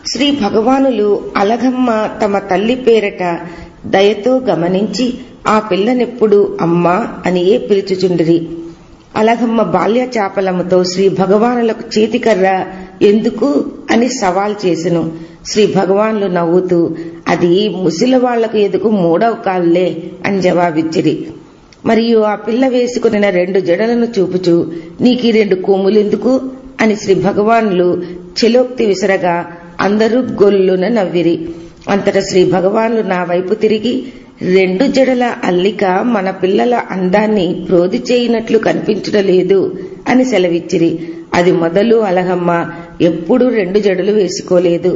శ్రీ భగవానులు అలగమ్మ తమ తల్లి పేరట దయతో గమనించి ఆ పిల్లనెప్పుడు అమ్మా అనియే పిలుచుచుండిరి అలగమ్మ బాల్య చాపలముతో శ్రీ భగవానులకు చేతికర్ర ఎందుకు అని సవాల్ చేసెను శ్రీ భగవాన్లు నవ్వుతూ అది ముసిలి వాళ్లకు ఎదుకు మూడవ కాళ్ళే అని జవాబిచ్చిరి మరియు ఆ పిల్ల వేసుకున్న రెండు జడలను చూపుచూ నీకీ రెండు కొమ్ములెందుకు అని శ్రీ భగవాన్లు చెలోక్తి విసరగా అందరూ గొల్లున నవ్విరి అంతటా శ్రీ భగవాన్లు నా వైపు తిరిగి రెండు జడల అల్లిక మన పిల్లల అందాన్ని ప్రోది చేయనట్లు కనిపించడలేదు అని సెలవిచ్చిరి అది మొదలు అలహమ్మ ఎప్పుడూ రెండు జడలు వేసుకోలేదు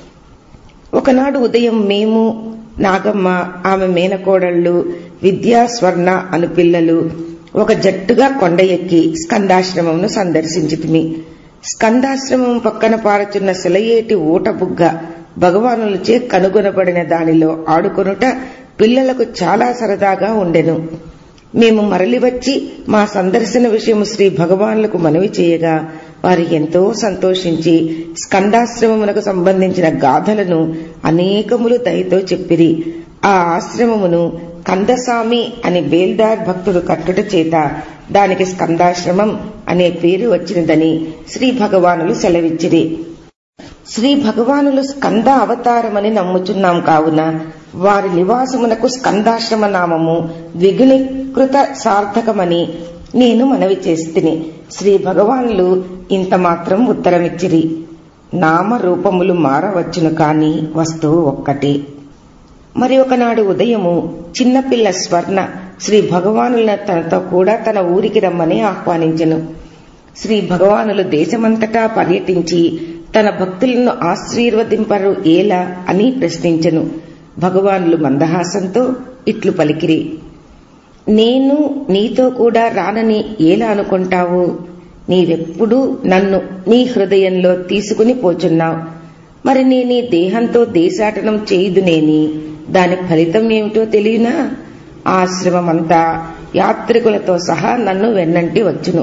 ఒకనాడు ఉదయం మేము నాగమ్మ ఆమె మేనకోడళ్లు విద్యా స్వర్ణ అను పిల్లలు ఒక జట్టుగా కొండ ఎక్కి స్కందాశ్రమంను సందర్శించితిమి స్కందాశ్రమం పక్కన పారుచున్న సెలయేటి ఊటబుగ్గ భగవానులచే కనుగొనబడిన దానిలో ఆడుకొనుట పిల్లలకు చాలా సరదాగా ఉండెను మేము మరలి వచ్చి మా సందర్శన విషయం శ్రీ భగవాన్లకు మనవి చేయగా వారు ఎంతో సంతోషించి స్కందాశ్రమమునకు సంబంధించిన గాథలను అనేకములు దయతో చెప్పిరి ఆ ఆశ్రమమును కందసామి అని బేల్దార్ భక్తుడు కట్టుట చేత దానికి స్కందాశ్రమం అనే పేరు వచ్చినదని శ్రీ భగవానులు సెలవిచ్చిరి శ్రీ భగవానులు స్కంద అవతారమని నమ్ముచున్నాం కావున వారి నివాసమునకు స్కందాశ్రమ నామము ద్విగుణీకృత సార్థకమని నేను మనవి చేస్తిని శ్రీ భగవానులు ఇంత మాత్రం ఉత్తరమిచ్చిరి నామ రూపములు మారవచ్చును కాని వస్తువు ఒక్కటే మరి ఒకనాడు ఉదయము చిన్నపిల్ల స్వర్ణ శ్రీ భగవానుల తనతో కూడా తన ఊరికి రమ్మని ఆహ్వానించెను శ్రీ భగవానులు దేశమంతటా పర్యటించి తన భక్తులను ఆశీర్వదింపరు ఏలా అని ప్రశ్నించెను భగవానులు మందహాసంతో ఇట్లు పలికిరి నేను నీతో కూడా రానని ఏలా అనుకుంటావు నీవెప్పుడూ నన్ను నీ హృదయంలో తీసుకుని పోచున్నావు మరి నీ నీ దేహంతో దేశాటనం చేయుదునేని దాని ఫలితం ఏమిటో తెలియనా ఆశ్రమమంతా యాత్రికులతో సహా నన్ను వెన్నంటి వచ్చును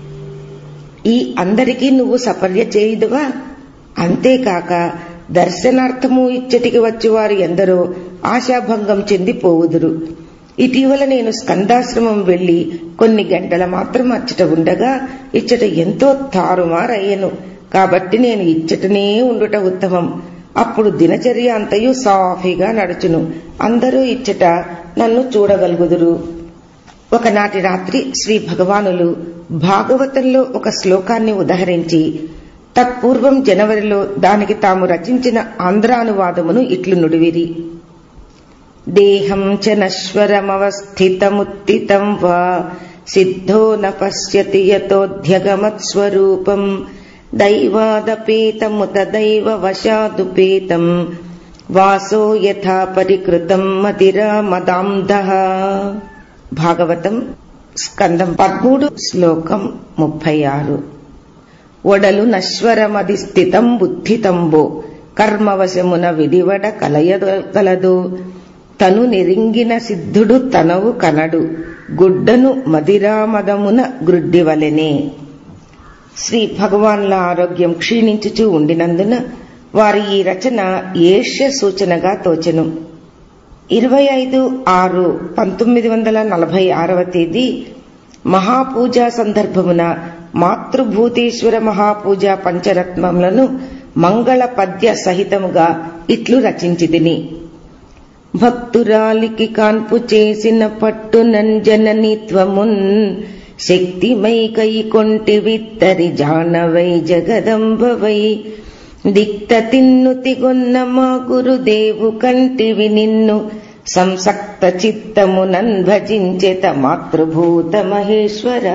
ఈ అందరికీ నువ్వు సపర్య చేయుదువా అంతేకాక దర్శనార్థము ఇచ్చటికి వచ్చేవారు ఎందరో ఆశాభంగం చెంది పోవుదురు ఇటీవల నేను స్కందాశ్రమం వెళ్లి కొన్ని గంటల మాత్రం అచ్చట ఉండగా ఇచ్చట ఎంతో తారుమారయ్యను కాబట్టి నేను ఇచ్చటనే ఉండుట ఉత్తమం అప్పుడు దినచర్య అంతయు సాఫీగా నడుచును అందరూ ఇచ్చట నన్ను చూడగలుగుదురు ఒకనాటి రాత్రి శ్రీ భగవానులు భాగవతంలో ఒక శ్లోకాన్ని ఉదహరించి తత్పూర్వం జనవరిలో దానికి తాము రచించిన ఆంధ్రానువాదమును ఇట్లు నుడివిరి దేహం చ నశ్వరమవస్థితముత్తితం వా సిద్ధో న పశ్యతి యతోధ్యగమత్స్వరూపం దైవాదపేతముత దైవ వశాదుపేతం వాసో యథా పరికృతం మతిరా మదాంధ భాగవతం స్కందం పదమూడు శ్లోకం ముప్పై ఆరు ఒడలు నశ్వరమది స్థితం బుద్ధితంబో కర్మవశమున విడివడ కలయగలదు తను నిరింగిన సిద్ధుడు తనవు కనడు గుడ్డను మదిరామదమున గ్రుడ్డివలెనే శ్రీ భగవాన్ల ఆరోగ్యం క్షీణించుచూ ఉండినందున వారి ఈ రచన ఏష్య సూచనగా తోచెను ఇరవై ఐదు ఆరు పంతొమ్మిది వందల నలభై ఆరవ తేదీ మహాపూజ సందర్భమున మాతృభూతేశ్వర మహాపూజ పంచరత్నములను మంగళ పద్య సహితముగా ఇట్లు రచించితిని భక్తురాలికి కాన్పు చేసిన పట్టు నంజననిత్వమున్ శక్తిమై కై కొంటి విత్తరి జానవై జగదంబవై దిక్త తిన్నుతిగొన్న మా గురుదేవు కంటివి నిన్ను సంసక్త చిత్తమునన్ భజించెత మాతృభూత మహేశ్వరా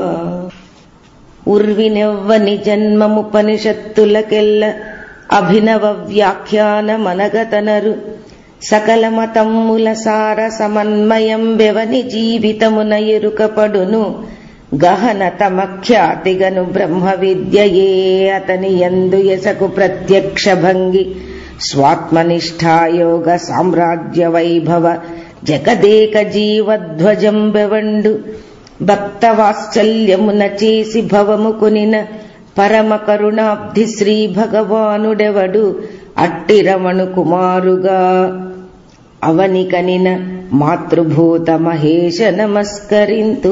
ఉర్వినెవ్వని జన్మముపనిషత్తులకెల్ల అభినవ వ్యాఖ్యాన మనగతనరు సకల మతమ్ముల సార సమన్వయం వెవని జీవితమున ఎరుకపడును గహన తమ ఖ్యాతిగను బ్రహ్మ విద్యయే అతని ఎందు ఎసకు ప్రత్యక్ష భంగి స్వాత్మనిష్టాయోగ సామ్రాజ్య వైభవ జగదేక జీవధ్వజం బెవండు భక్త వాత్సల్యమున చేసి భవము కొనిన పరమ కరుణాబ్ధి శ్రీ భగవానుడెవడు అట్టి రమణు కుమారుగా అవని కనిన మాతృభూత మహేశ నమస్కరింతూ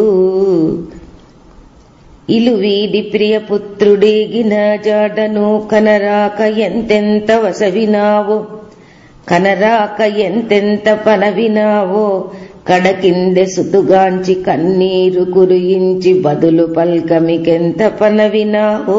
ఇలు వీడి ప్రియపుత్రుడేగిన జాడను కనరాక ఎంతెంత వసవినావో కనరాక ఎంతెంత పనవినావో కడకిందె సుతుగాంచి కన్నీరు కురియించి బదులు పల్కమికెంత పనవినావో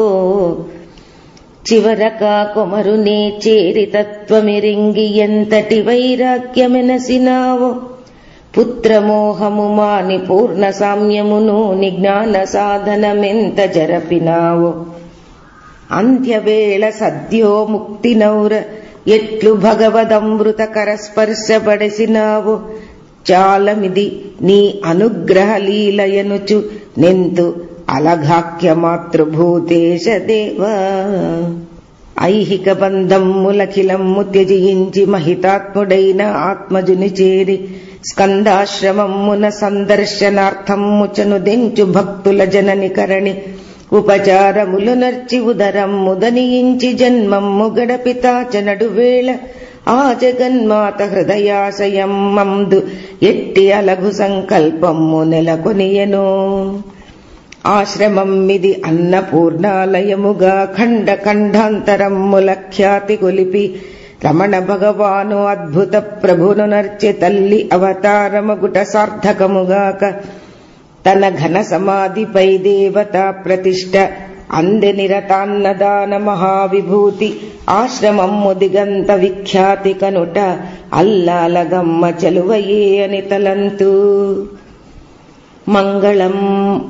చివరక కొమరునే చేరి తత్వమిరింగి ఎంతటి వైరాగ్యమెనసినావో పుత్రమోహము మాని పూర్ణ సామ్యమును నిజ్ఞాన సాధనమెంత జరపినావో అంత్యవేళ సద్యో ముక్తి నౌర ఎట్లు భగవదమృత కరస్పర్శపడసినావో చాలమిది నీ అనుగ్రహ లీలయనుచు నెంతు అలఘాక్య మాతృభూతేశ దేవా ఐహిక బంధమ్ములఖిలమ్ము త్యజించి మహితాత్ముడైన ఆత్మజుని చేరి స్కందాశ్రమమ్మున సందర్శనార్థమ్ము చనుదెంచు భక్తుల జనని కరణి ఉపచారములు నర్చి ఉదరమ్ము దనియించి జన్మమ్ము గడపితాచనడు వేళ ఆ జగన్మాత హృదయాశయం మందు ఎట్టి అలగు సంకల్పమ్ము నెలకొనియను ఆశ్రమమ్మిది అన్నపూర్ణాలయముగా ఖండ ఖండాంతరమ్ముల ఖ్యాతి కొలిపి రమణ భగవాను అద్భుత ప్రభును నర్చె తల్లి అవతారమగుట సార్థకముగాక తన ఘన సమాధిపై దేవత ప్రతిష్ట అందె నిరతాన్నదాన మహావిభూతి ఆశ్రమమ్ము దిగంత విఖ్యాతి కనుట అల్లాలగమ్మ చలువయే అని తలంతూ మంగళం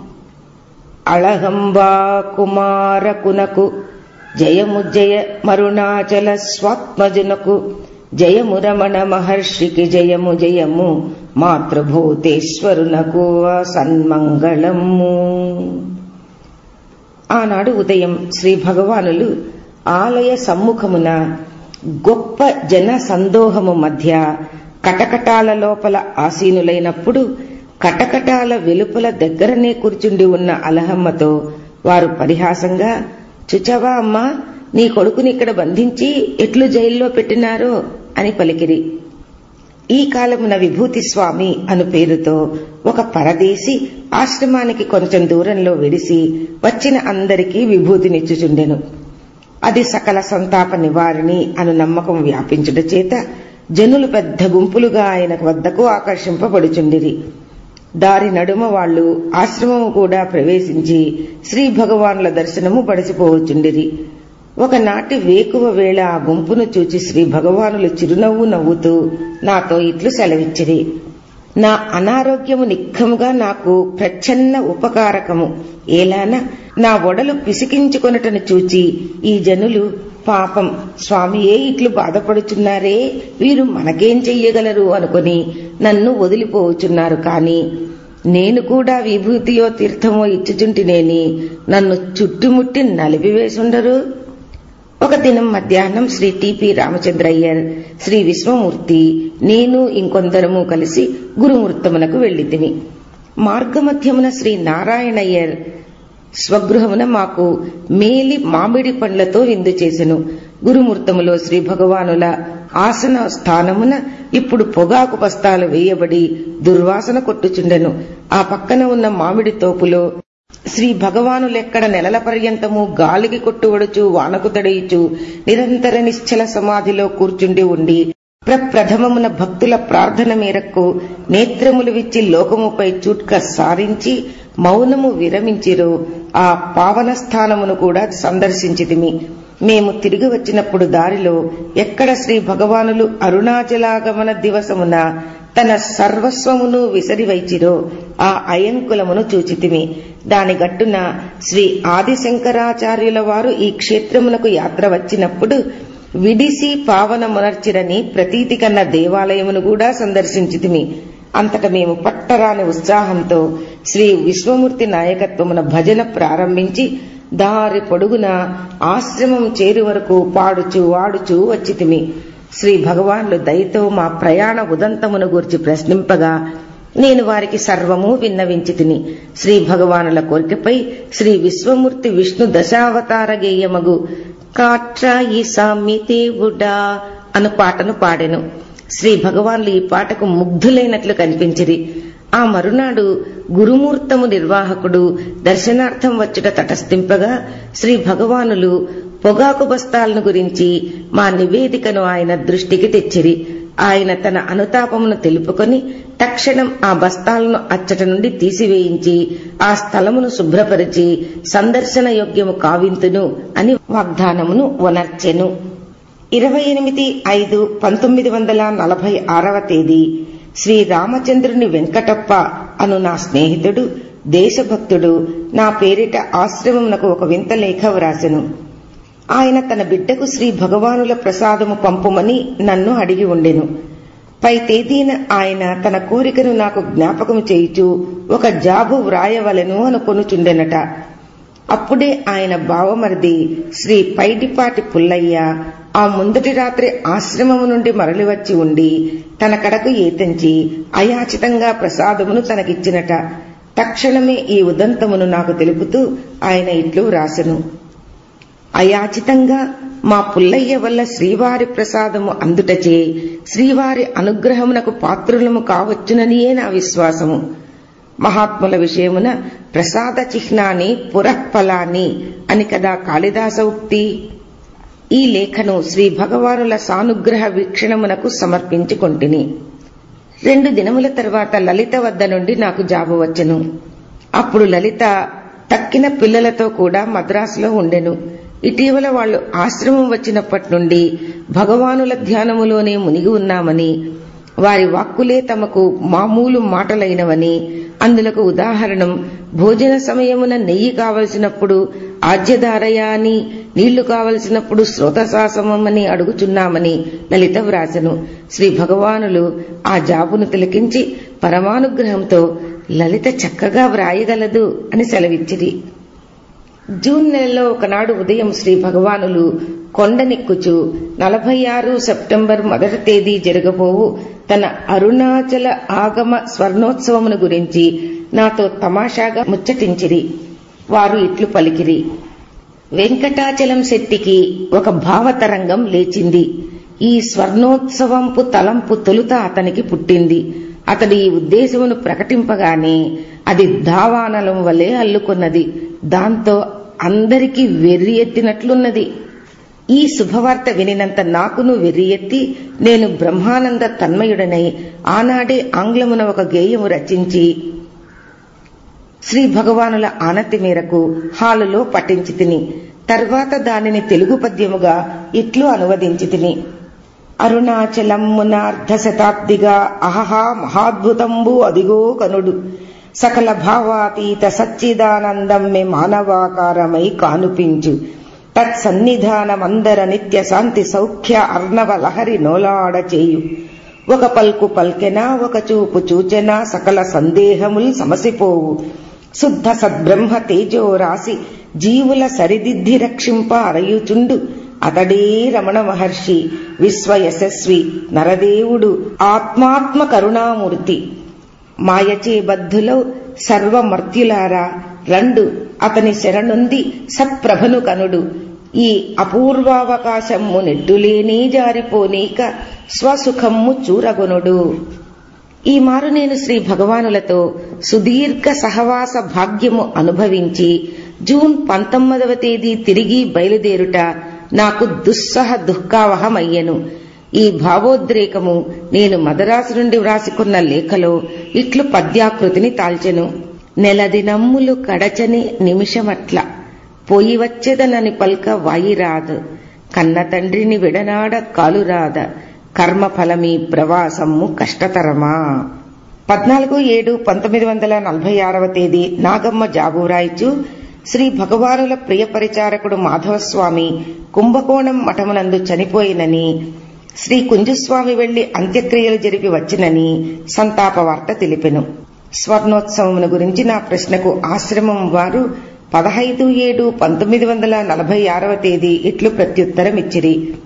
అళహంబా కుమారకునకు జయము జయ మరుణాచల స్వాత్మజునకు జయము రమణ మహర్షికి జయము జయము మాతృభూతేశ్వరునకు సన్మంగళము ఆనాడు ఉదయం శ్రీ భగవానులు ఆలయ సమ్ముఖమున గొప్ప జన సందోహము మధ్య కటకటాల లోపల ఆసీనులైనప్పుడు కటకటాల వెలుపల దగ్గరనే కూర్చుండి ఉన్న అలహమ్మతో వారు పరిహాసంగా చుచవా అమ్మా నీ కొడుకుని ఇక్కడ బంధించి ఎట్లు జైల్లో పెట్టినారో అని పలికిరి ఈ కాలమున విభూతి స్వామి అను పేరుతో ఒక పరదేశి ఆశ్రమానికి కొంచెం దూరంలో విడిసి వచ్చిన అందరికీ విభూతినిచ్చుచుండెను అది సకల సంతాప నివారిణి అను నమ్మకం వ్యాపించుట చేత జనులు పెద్ద గుంపులుగా ఆయన వద్దకు ఆకర్షింపబడుచుండిరి దారి నడుమ వాళ్లు ఆశ్రమము కూడా ప్రవేశించి శ్రీ భగవానుల దర్శనము పడిసిపోవచ్చుండిరి ఒకనాటి వేకువ వేళ ఆ గుంపును చూచి శ్రీ భగవానులు చిరునవ్వు నవ్వుతూ నాతో ఇట్లు సెలవిచ్చిరి నా అనారోగ్యము నిఖముగా నాకు ప్రచ్ఛన్న ఉపకారకము ఏలాన నా ఒడలు పిసికించుకొనటను చూచి ఈ జనులు పాపం స్వామియే ఇట్లు బాధపడుచున్నారే వీరు మనకేం చెయ్యగలరు అనుకుని నన్ను వదిలిపోవచ్చున్నారు కాని నేను కూడా విభూతియో తీర్థమో ఇచ్చుచుంటినేని నన్ను చుట్టుముట్టి నలిపివేసుండరు ఒక దినం మధ్యాహ్నం శ్రీ టిపి రామచంద్రయ్యర్ శ్రీ విశ్వమూర్తి నేను ఇంకొందరము కలిసి గురుమూర్తమునకు వెళ్లితిమి మార్గమధ్యమున శ్రీ నారాయణయ్యర్ స్వగృహమున మాకు మేలి మామిడి పండ్లతో విందు చేసెను గురుమూర్తములో శ్రీ భగవానుల ఆసన స్థానమున ఇప్పుడు పొగాకు బస్తాలు వేయబడి దుర్వాసన కొట్టుచుండెను ఆ పక్కన ఉన్న మామిడి తోపులో శ్రీ భగవానులెక్కడ నెలల పర్యంతము గాలికి కొట్టువడుచు వానకు తడయిచు నిరంతర నిశ్చల సమాధిలో కూర్చుండి ఉండి ప్రప్రథమమున భక్తుల ప్రార్థన మేరకు నేత్రములు విచ్చి లోకముపై చూట్క సారించి మౌనము విరమించిరో ఆ పావన స్థానమును కూడా సందర్శించితిమి మేము తిరిగి వచ్చినప్పుడు దారిలో ఎక్కడ శ్రీ భగవానులు అరుణాచలాగమన దివసమున తన సర్వస్వమును విసరివైచిరో ఆ అయంకులమును చూచితిమి దాని గట్టున శ్రీ ఆదిశంకరాచార్యుల వారు ఈ క్షేత్రమునకు యాత్ర వచ్చినప్పుడు విడిసి పావనమునర్చిరని ప్రతీతి కన్న దేవాలయమును కూడా సందర్శించితిమి అంతట మేము పట్టరాని ఉత్సాహంతో శ్రీ విశ్వమూర్తి నాయకత్వమున భజన ప్రారంభించి దారి పొడుగున ఆశ్రమం చేరు వరకు పాడుచు వాడుచు వచ్చితిమి శ్రీ భగవాన్లు దయతో మా ప్రయాణ ఉదంతమును గూర్చి ప్రశ్నింపగా నేను వారికి సర్వము విన్నవించి తిని శ్రీ భగవానుల కోరికపై శ్రీ విశ్వమూర్తి విష్ణు దశావతార గేయమగు కాట్రాయి సామ్యతేవుడా అను పాటను పాడెను శ్రీ భగవాన్లు ఈ పాటకు ముగ్ధులైనట్లు కనిపించిరి ఆ మరునాడు గురుమూర్తము నిర్వాహకుడు దర్శనార్థం వచ్చుట తటస్థింపగా శ్రీ భగవానులు పొగాకు బస్తాలను గురించి మా నివేదికను ఆయన దృష్టికి తెచ్చిరి ఆయన తన అనుతాపమును తెలుపుకొని తక్షణం ఆ బస్తాలను అచ్చట నుండి తీసివేయించి ఆ స్థలమును శుభ్రపరిచి సందర్శన యోగ్యము కావింతును అని వాగ్దానమును వనర్చెను ఇరవై ఎనిమిది ఐదు పంతొమ్మిది వందల నలభై ఆరవ తేదీ శ్రీ రామచంద్రుని వెంకటప్ప అను నా స్నేహితుడు దేశభక్తుడు నా పేరిట ఆశ్రమమునకు ఒక వింత లేఖ వ్రాసెను ఆయన తన బిడ్డకు శ్రీ భగవానుల ప్రసాదము పంపుమని నన్ను అడిగి ఉండెను పై తేదీన ఆయన తన కోరికను నాకు జ్ఞాపకం చేయుచు ఒక జాబు వ్రాయవలెను అనుకొనుచుండెనట అప్పుడే ఆయన బావమరిది శ్రీ పైడిపాటి పుల్లయ్య ఆ ముందటి రాత్రి ఆశ్రమము నుండి మరలి వచ్చి ఉండి తన కడకు ఏతంచి అయాచితంగా ప్రసాదమును తనకిచ్చినట తక్షణమే ఈ ఉదంతమును నాకు తెలుపుతూ ఆయన ఇట్లు వ్రాసెను అయాచితంగా మా పుల్లయ్య వల్ల శ్రీవారి ప్రసాదము అందుటచే శ్రీవారి అనుగ్రహమునకు పాత్రులము కావచ్చుననియే నా విశ్వాసము మహాత్ముల విషయమున ప్రసాద చిహ్నాన్ని పురఃఫలాన్ని అని కదా కాళిదాస ఉక్తి ఈ లేఖను శ్రీ భగవానుల సానుగ్రహ వీక్షణమునకు సమర్పించుకొంటిని రెండు దినముల తర్వాత లలిత వద్ద నుండి నాకు జాబు వచ్చెను అప్పుడు లలిత తక్కిన పిల్లలతో కూడా మద్రాసులో ఉండెను ఇటీవల వాళ్లు ఆశ్రమం వచ్చినప్పటి నుండి భగవానుల ధ్యానములోనే మునిగి ఉన్నామని వారి వాక్కులే తమకు మామూలు మాటలైనవని అందులకు ఉదాహరణం భోజన సమయమున నెయ్యి కావలసినప్పుడు ఆజ్యధారయ అని నీళ్లు కావలసినప్పుడు శ్రోతశాసమని అడుగుచున్నామని లలిత వ్రాసను శ్రీ భగవానులు ఆ జాబును తిలకించి పరమానుగ్రహంతో లలిత చక్కగా వ్రాయగలదు అని సెలవిచ్చిరి జూన్ నెలలో ఒకనాడు ఉదయం శ్రీ భగవానులు కొండనెక్కుచు నలభై ఆరు సెప్టెంబర్ మొదటి తేదీ జరగబోవు తన అరుణాచల ఆగమ స్వర్ణోత్సవమును గురించి నాతో తమాషాగా ముచ్చటించిరి వారు ఇట్లు పలికిరి వెంకటాచలం శెట్టికి ఒక భావతరంగం లేచింది ఈ స్వర్ణోత్సవంపు తలంపు తొలుత అతనికి పుట్టింది అతడు ఈ ఉద్దేశమును ప్రకటింపగానే అది దావానలం వలె అల్లుకున్నది దాంతో అందరికీ వెర్రి ఎత్తినట్లున్నది ఈ శుభవార్త వినినంత నాకును వెర్రి ఎత్తి నేను బ్రహ్మానంద తన్మయుడనై ఆనాడే ఆంగ్లమున ఒక గేయము రచించి శ్రీ భగవానుల ఆనతి మేరకు హాలులో పఠించి తిని తర్వాత దానిని తెలుగు పద్యముగా ఇట్లు అనువదించి తిని అరుణాచలమ్మున అర్ధ శతాబ్దిగా అహహా మహాద్భుతంబు అదిగో కనుడు సకల భావాతీత సచ్చిదానందం మే మానవాకారమై కానుపించు తత్సన్నిధానమందర నిత్య శాంతి సౌఖ్య అర్ణవ లహరి నోలాడ చేయు ఒక పల్కు పల్కెనా ఒక చూపు చూచెనా సకల సందేహముల్ సమసిపోవు శుద్ధ సద్బ్రహ్మ తేజో రాసి జీవుల సరిదిద్ది రక్షింప అరయుచుండు అతడే రమణ మహర్షి విశ్వ యశస్వి నరదేవుడు ఆత్మాత్మ కరుణామూర్తి మాయచే బద్ధులో సర్వమర్త్యులారా రండు అతని శరణుంది సత్ప్రభను కనుడు ఈ అపూర్వావకాశము నెట్టులేనే జారిపోనీక స్వసుఖమ్ము చూరగొనుడు ఈ మారు నేను శ్రీ భగవానులతో సుదీర్ఘ సహవాస భాగ్యము అనుభవించి జూన్ పంతొమ్మిదవ తేదీ తిరిగి బయలుదేరుట నాకు దుస్సహ దుఃఖావహమయ్యను ఈ భావోద్రేకము నేను మదరాసు నుండి వ్రాసుకున్న లేఖలో ఇట్లు పద్యాకృతిని తాల్చెను నెల దినమ్ములు కడచని నిమిషమట్ల పోయి వచ్చేదనని పల్క వాయిరాదు కన్న తండ్రిని విడనాడ కాలురాద కర్మఫలమీ ప్రవాసము కష్టతరమా పద్నాలుగు ఏడు పంతొమ్మిది వందల నలభై ఆరవ తేదీ నాగమ్మ జాబూరాయిచు శ్రీ భగవానుల ప్రియ పరిచారకుడు మాధవస్వామి కుంభకోణం మఠమునందు చనిపోయినని శ్రీ కుంజస్వామి వెళ్లి అంత్యక్రియలు జరిపి వచ్చినని సంతాప వార్త తెలిపెను స్వర్ణోత్సవమును గురించి నా ప్రశ్నకు ఆశ్రమం వారు పదహైదు ఏడు పంతొమ్మిది వందల నలభై ఆరవ తేదీ ఇట్లు ప్రత్యుత్తరం ఇచ్చిరి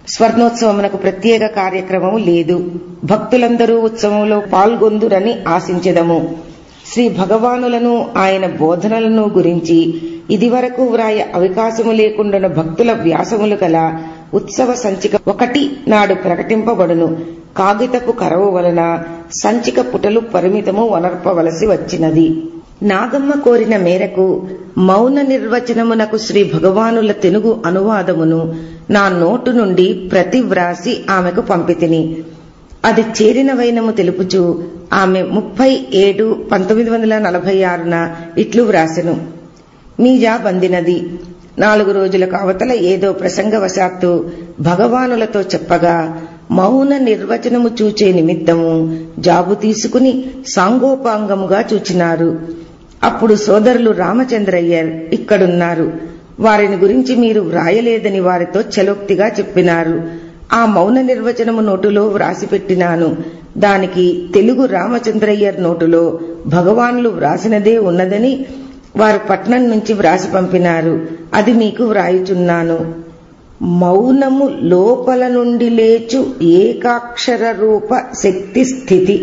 స్వర్ణోత్సవమునకు ప్రత్యేక కార్యక్రమం లేదు భక్తులందరూ ఉత్సవంలో పాల్గొందురని ఆశించెదము శ్రీ భగవానులను ఆయన బోధనలను గురించి ఇదివరకు వ్రాయ అవకాశము లేకుండా భక్తుల వ్యాసములు గల ఉత్సవ సంచిక ఒకటి నాడు ప్రకటింపబడును కాగితపు కరవు వలన సంచిక పుటలు పరిమితము వనర్పవలసి వచ్చినది నాగమ్మ కోరిన మేరకు మౌన నిర్వచనమునకు శ్రీ భగవానుల తెలుగు అనువాదమును నా నోటు నుండి ప్రతి వ్రాసి ఆమెకు పంపితిని అది చేరిన వైనము తెలుపుచు ఆమె ముప్పై ఏడు పంతొమ్మిది వందల నలభై ఆరున ఇట్లు వ్రాసెను మీజా బందినది నాలుగు రోజులకు అవతల ఏదో ప్రసంగవశాత్తు భగవానులతో చెప్పగా మౌన నిర్వచనము చూచే నిమిత్తము జాబు తీసుకుని సాంగోపాంగముగా చూచినారు అప్పుడు సోదరులు రామచంద్రయ్యర్ ఇక్కడున్నారు వారిని గురించి మీరు వ్రాయలేదని వారితో చలోక్తిగా చెప్పినారు ఆ మౌన నిర్వచనము నోటులో వ్రాసిపెట్టినాను దానికి తెలుగు రామచంద్రయ్యర్ నోటులో భగవాన్లు వ్రాసినదే ఉన్నదని వారు పట్నం నుంచి వ్రాసి పంపినారు అది మీకు వ్రాయుచున్నాను మౌనము లోపల నుండి లేచు ఏకాక్షర రూప శక్తి స్థితి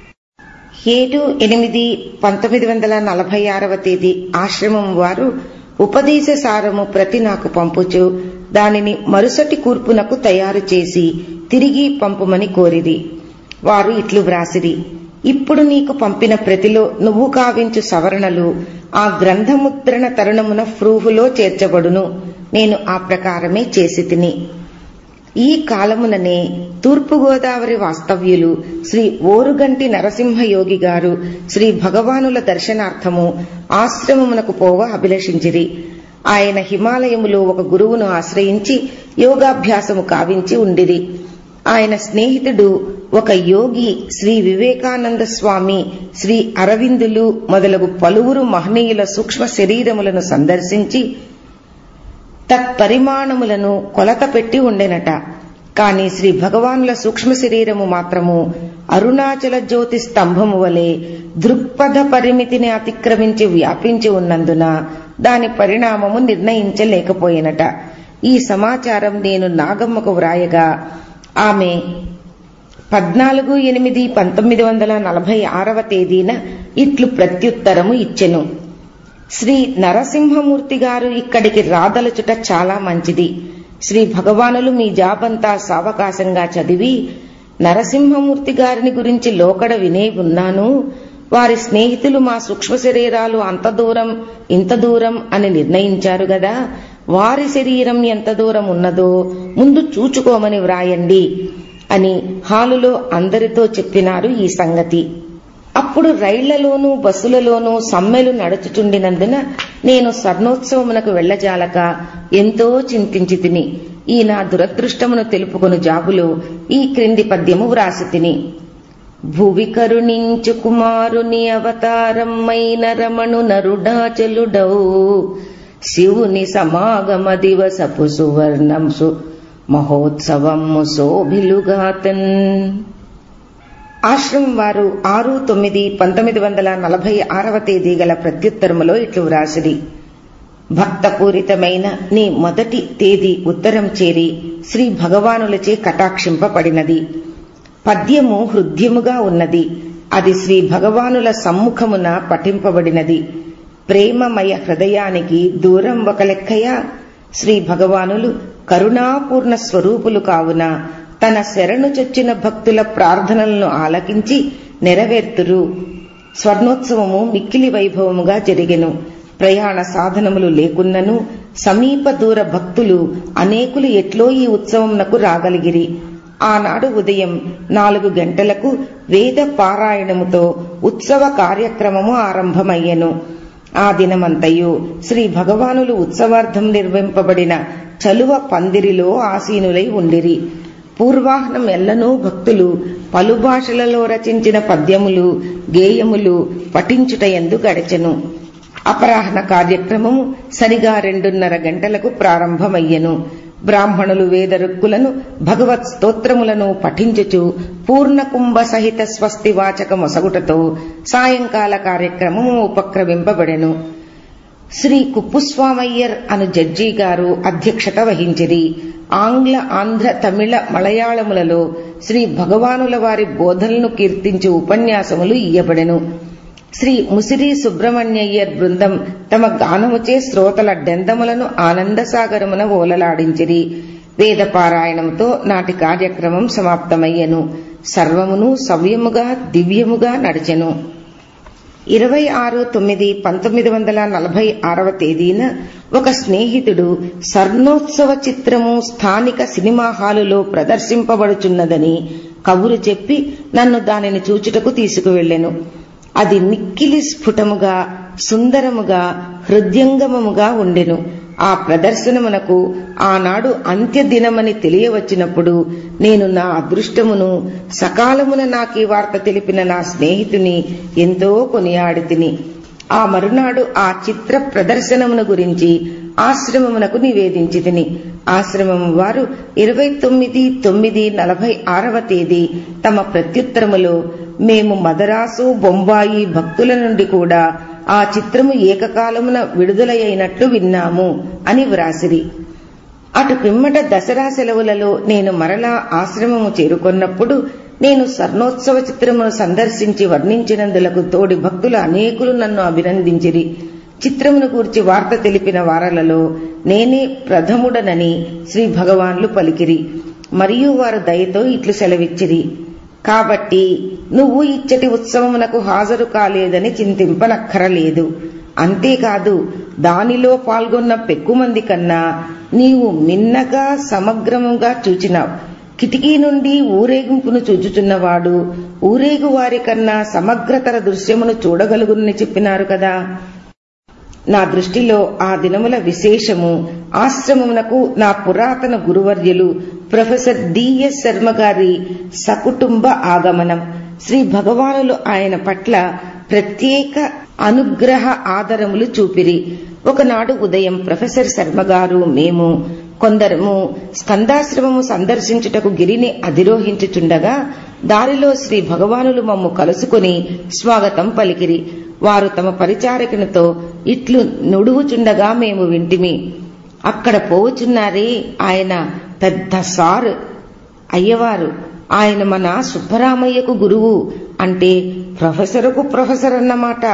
ఏడు ఎనిమిది పంతొమ్మిది వందల నలభై ఆరవ తేదీ ఆశ్రమం వారు ఉపదేశ సారము ప్రతి నాకు పంపుచు దానిని మరుసటి కూర్పునకు తయారు చేసి తిరిగి పంపుమని కోరిది వారు ఇట్లు వ్రాసిరి ఇప్పుడు నీకు పంపిన ప్రతిలో నువ్వు కావించు సవరణలు ఆ గ్రంథముద్రణ తరుణమున ఫ్రూహులో చేర్చబడును నేను ఆ ప్రకారమే చేసి తిని ఈ కాలముననే తూర్పుగోదావరి వాస్తవ్యులు శ్రీ ఓరుగంటి నరసింహయోగి గారు శ్రీ భగవానుల దర్శనార్థము ఆశ్రమమునకు పోవ అభిలషించిరి ఆయన హిమాలయములో ఒక గురువును ఆశ్రయించి యోగాభ్యాసము కావించి ఉండిరి ఆయన స్నేహితుడు ఒక యోగి శ్రీ వివేకానంద స్వామి శ్రీ అరవిందులు మొదలగు పలువురు మహనీయుల సూక్ష్మ శరీరములను సందర్శించి తత్పరిమాణములను కొలత పెట్టి ఉండెనట కాని శ్రీ భగవానుల సూక్ష్మ శరీరము మాత్రము అరుణాచల జ్యోతి స్తంభము వలె దృక్పథ పరిమితిని అతిక్రమించి వ్యాపించి ఉన్నందున దాని పరిణామము నిర్ణయించలేకపోయినట ఈ సమాచారం నేను నాగమ్మకు వ్రాయగా ఆమె పద్నాలుగు ఎనిమిది పంతొమ్మిది వందల నలభై ఆరవ తేదీన ఇట్లు ప్రత్యుత్తరము ఇచ్చెను శ్రీ నరసింహమూర్తి గారు ఇక్కడికి రాదలుచుట చాలా మంచిది శ్రీ భగవానులు మీ జాబంతా సావకాశంగా చదివి నరసింహమూర్తి గారిని గురించి లోకడ వినే ఉన్నాను వారి స్నేహితులు మా సూక్ష్మ శరీరాలు అంత దూరం ఇంత దూరం అని నిర్ణయించారు గదా వారి శరీరం ఎంత దూరం ఉన్నదో ముందు చూచుకోమని వ్రాయండి అని హాలులో అందరితో చెప్పినారు ఈ సంగతి అప్పుడు రైళ్లలోనూ బస్సులలోనూ సమ్మెలు నడుచుచుండినందున నేను స్వర్ణోత్సవమునకు వెళ్లజాలక ఎంతో చింతించి తిని ఈ నా దురదృష్టమును తెలుపుకొను జాబులో ఈ క్రింది పద్యము వ్రాసి తిని భువి కరుణించు కుమారుని అవతారమైన రమణు నరుడాచలుడౌ శివుని సమాగమ దివసపు సువర్ణంసు మహోత్సవము శోభిలుగాతన్ ఆశ్రమం వారు ఆరు తొమ్మిది పంతొమ్మిది వందల నలభై ఆరవ తేదీ గల ప్రత్యుత్తరములో ఇట్లు వ్రాసిరి భక్తపూరితమైన నీ మొదటి తేదీ ఉత్తరం చేరి శ్రీ భగవానులచే కటాక్షింపబడినది పద్యము హృద్యముగా ఉన్నది అది శ్రీ భగవానుల సమ్ముఖమున పఠింపబడినది ప్రేమమయ హృదయానికి దూరం ఒక లెక్కయా శ్రీ భగవానులు కరుణాపూర్ణ స్వరూపులు కావున తన శరణు చొచ్చిన భక్తుల ప్రార్థనలను ఆలకించి నెరవేర్తురు స్వర్ణోత్సవము మిక్కిలి వైభవముగా జరిగెను ప్రయాణ సాధనములు లేకున్నను సమీప దూర భక్తులు అనేకులు ఎట్లో ఈ ఉత్సవమునకు రాగలిగిరి ఆనాడు ఉదయం నాలుగు గంటలకు వేద పారాయణముతో ఉత్సవ కార్యక్రమము ఆరంభమయ్యెను ఆ దినమంతయు శ్రీ భగవానులు ఉత్సవార్థం నిర్వహింపబడిన చలువ పందిరిలో ఆసీనులై ఉండిరి పూర్వాహ్నం ఎల్లనూ భక్తులు పలు భాషలలో రచించిన పద్యములు గేయములు పఠించుట ఎందు గడచెను అపరాహ్న కార్యక్రమము సరిగా రెండున్నర గంటలకు ప్రారంభమయ్యెను బ్రాహ్మణులు వేదరుక్కులను భగవత్ స్తోత్రములను పఠించుచు పూర్ణకుంభ సహిత స్వస్తి వాచక మొసగుటతో సాయంకాల కార్యక్రమము ఉపక్రమింపబడెను శ్రీ కుప్పుస్వామయ్యర్ అను జడ్జి గారు అధ్యక్షత వహించిరి ఆంగ్ల ఆంధ్ర తమిళ మలయాళములలో శ్రీ భగవానుల వారి బోధనలను కీర్తించు ఉపన్యాసములు ఇయ్యబడెను శ్రీ ముసిరి సుబ్రహ్మణ్యయ్యర్ బృందం తమ గానముచే శ్రోతల డెందములను ఆనందసాగరమున ఓలలాడించిరి వేద పారాయణంతో నాటి కార్యక్రమం సమాప్తమయ్యెను సర్వమును సవ్యముగా దివ్యముగా నడిచెను ఇరవై ఆరు తొమ్మిది పంతొమ్మిది వందల నలభై ఆరవ తేదీన ఒక స్నేహితుడు స్వర్ణోత్సవ చిత్రము స్థానిక సినిమా హాలులో ప్రదర్శింపబడుచున్నదని కబురు చెప్పి నన్ను దానిని చూచుటకు తీసుకువెళ్ళెను అది మిక్కిలి స్ఫుటముగా సుందరముగా హృదయంగమముగా ఉండెను ఆ ప్రదర్శనమునకు ఆనాడు అంత్యదినమని తెలియవచ్చినప్పుడు నేను నా అదృష్టమును సకాలమున నాకు ఈ వార్త తెలిపిన నా స్నేహితుని ఎంతో కొనియాడి తిని ఆ మరునాడు ఆ చిత్ర ప్రదర్శనమును గురించి ఆశ్రమమునకు నివేదించి తిని ఆశ్రమం వారు ఇరవై తొమ్మిది తొమ్మిది నలభై ఆరవ తేదీ తమ ప్రత్యుత్తరములో మేము మదరాసు బొంబాయి భక్తుల నుండి కూడా ఆ చిత్రము ఏకకాలమున విడుదలైనట్లు విన్నాము అని వ్రాసిరి అటు పిమ్మట దసరా సెలవులలో నేను మరలా ఆశ్రమము చేరుకొన్నప్పుడు నేను స్వర్ణోత్సవ చిత్రమును సందర్శించి వర్ణించినందులకు తోడి భక్తులు అనేకులు నన్ను అభినందించిరి చిత్రమును గూర్చి వార్త తెలిపిన వారలలో నేనే ప్రథముడనని శ్రీ భగవాన్లు పలికిరి మరియు వారు దయతో ఇట్లు సెలవిచ్చిరి కాబట్టి నువ్వు ఇచ్చటి ఉత్సవమునకు హాజరు కాలేదని చింతింపనక్కరలేదు అంతేకాదు దానిలో పాల్గొన్న పెక్కుమంది కన్నా నీవు మిన్నగా సమగ్రముగా చూచినావు కిటికీ నుండి ఊరేగింపును చూచుచున్నవాడు ఊరేగు వారి కన్నా సమగ్రతర దృశ్యమును చూడగలుగునని చెప్పినారు కదా నా దృష్టిలో ఆ దినముల విశేషము ఆశ్రమమునకు నా పురాతన గురువర్యులు ప్రొఫెసర్ డిఎస్ శర్మ గారి సకుటుంబ ఆగమనం శ్రీ భగవానులు ఆయన పట్ల ప్రత్యేక అనుగ్రహ ఆదరములు చూపిరి ఒకనాడు ఉదయం ప్రొఫెసర్ శర్మ గారు మేము కొందరము స్కందాశ్రమము సందర్శించుటకు గిరిని అధిరోహించుచుండగా దారిలో శ్రీ భగవానులు మమ్ము కలుసుకుని స్వాగతం పలికిరి వారు తమ పరిచారకునితో ఇట్లు నుడువుచుండగా మేము వింటిమి అక్కడ పోవుచున్నారే ఆయన పెద్ద సార్ అయ్యవారు ఆయన మన సుబ్బరామయ్యకు గురువు అంటే ప్రొఫెసరుకు ప్రొఫెసర్ అన్నమాట